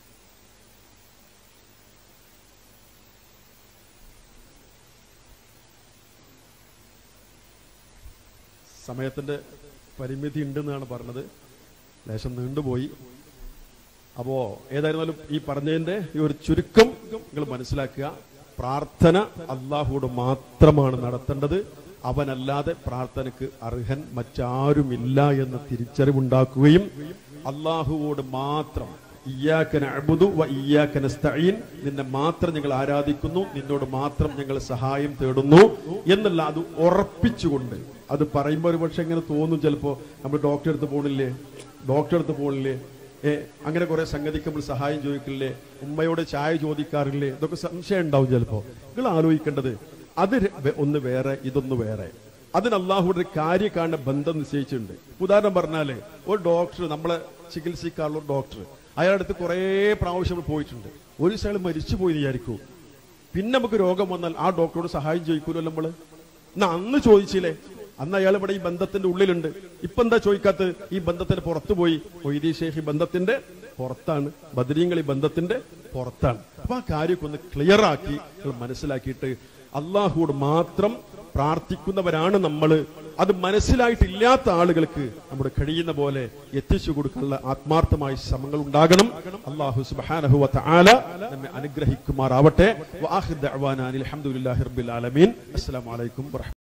സമയത്തിന്റെ പരിമിതി ഉണ്ടെന്നാണ് പറഞ്ഞത് ലേശം നീണ്ടുപോയി അപ്പോ ഏതായിരുന്നാലും ഈ പറഞ്ഞതിന്റെ ഈ ഒരു ചുരുക്കം നിങ്ങൾ മനസ്സിലാക്കുക പ്രാർത്ഥന അള്ളാഹുവോട് മാത്രമാണ് നടത്തേണ്ടത് അവനല്ലാതെ പ്രാർത്ഥനയ്ക്ക് അർഹൻ മറ്റാരുമില്ല എന്ന തിരിച്ചറിവുണ്ടാക്കുകയും അള്ളാഹുവോട് മാത്രം ഇയ്യാക നഅ്ബുദു വ ഇയ്യാക നസ്തഈൻ നിന്നെ മാത്രം ഞങ്ങൾ ആരാധിക്കുന്നു നിന്നോട് മാത്രം ഞങ്ങൾ സഹായം തേടുന്നു എന്നുള്ള അത് ഉറപ്പിച്ചുകൊണ്ട് അത് പറയുമ്പോൾ ഒരു പക്ഷെ ഇങ്ങനെ തോന്നും ചിലപ്പോ നമ്മൾ ഡോക്ടറെ അടുത്ത് പോണില്ലേ ഡോക്ടറെ അടുത്ത് പോണില്ലേ ഏ അങ്ങനെ കുറെ സംഗതിക്ക് നമ്മൾ സഹായം ചോദിക്കില്ലേ ഉമ്മയോട് ചായ ചോദിക്കാറില്ലേ ഇതൊക്കെ സംശയം ഉണ്ടാവും ചിലപ്പോ നിങ്ങൾ ആലോചിക്കേണ്ടത് അത് ര- ഒന്ന് വേറെ ഇതൊന്ന് വേറെ അതിന് അള്ളാഹുയുടെ ഒരു കാര്യക്കാരന്റെ ബന്ധം നിശ്ചയിച്ചിട്ടുണ്ട് ഉദാഹരണം പറഞ്ഞാല് ഒരു ഡോക്ടർ നമ്മളെ ചികിത്സിക്കാനുള്ള ഒരു ഡോക്ടർ അയാളുടെ അടുത്ത് കുറേ പ്രാവശ്യം നമ്മൾ പോയിട്ടുണ്ട് ഒരു ദിവസം അയാൾ മരിച്ചു പോയി വിചാരിക്കൂ പിന്നെ നമുക്ക് രോഗം വന്നാൽ ആ ഡോക്ടറോട് സഹായം ചോദിക്കൂലല്ലോ നമ്മള് എന്നാ അന്ന് ചോദിച്ചില്ലേ അന്ന് അയാൾ ഇവിടെ ഈ ബന്ധത്തിന്റെ ഉള്ളിലുണ്ട് ഇപ്പൊ എന്താ ചോദിക്കാത്തത് ഈ ബന്ധത്തിന്റെ പുറത്തു പോയി ഒയ്തി ഷേഖ് ഈ ബന്ധത്തിന്റെ പുറത്താണ് ബദരീങ്ങൾ ഈ ബന്ധത്തിന്റെ പുറത്താണ് അപ്പൊ ആ കാര്യമൊക്കെ ഒന്ന് ക്ലിയർ ആക്കി നിങ്ങൾ മനസ്സിലാക്കിയിട്ട് അള്ളാഹുവോട് മാത്രം പ്രാർത്ഥിക്കുന്നവരാണ് നമ്മൾ അത് മനസ്സിലായിട്ടില്ലാത്ത ആളുകൾക്ക് നമ്മുടെ കഴിയുന്ന പോലെ എത്തിച്ചു കൊടുക്കാനുള്ള ആത്മാർത്ഥമായ ശ്രമങ്ങൾ ഉണ്ടാകണം അള്ളാഹു സുബ്ഹാനഹു വ തആല നമ്മെ അനുഗ്രഹിക്കുമാറാവട്ടെ വആഖിർ ദഅ്വാനാ അനിൽ ഹംദുലില്ലാഹി റബ്ബിൽ ആലമീൻ അസ്സലാമു അലൈക്കും വറഹ്മത്തുള്ളാഹി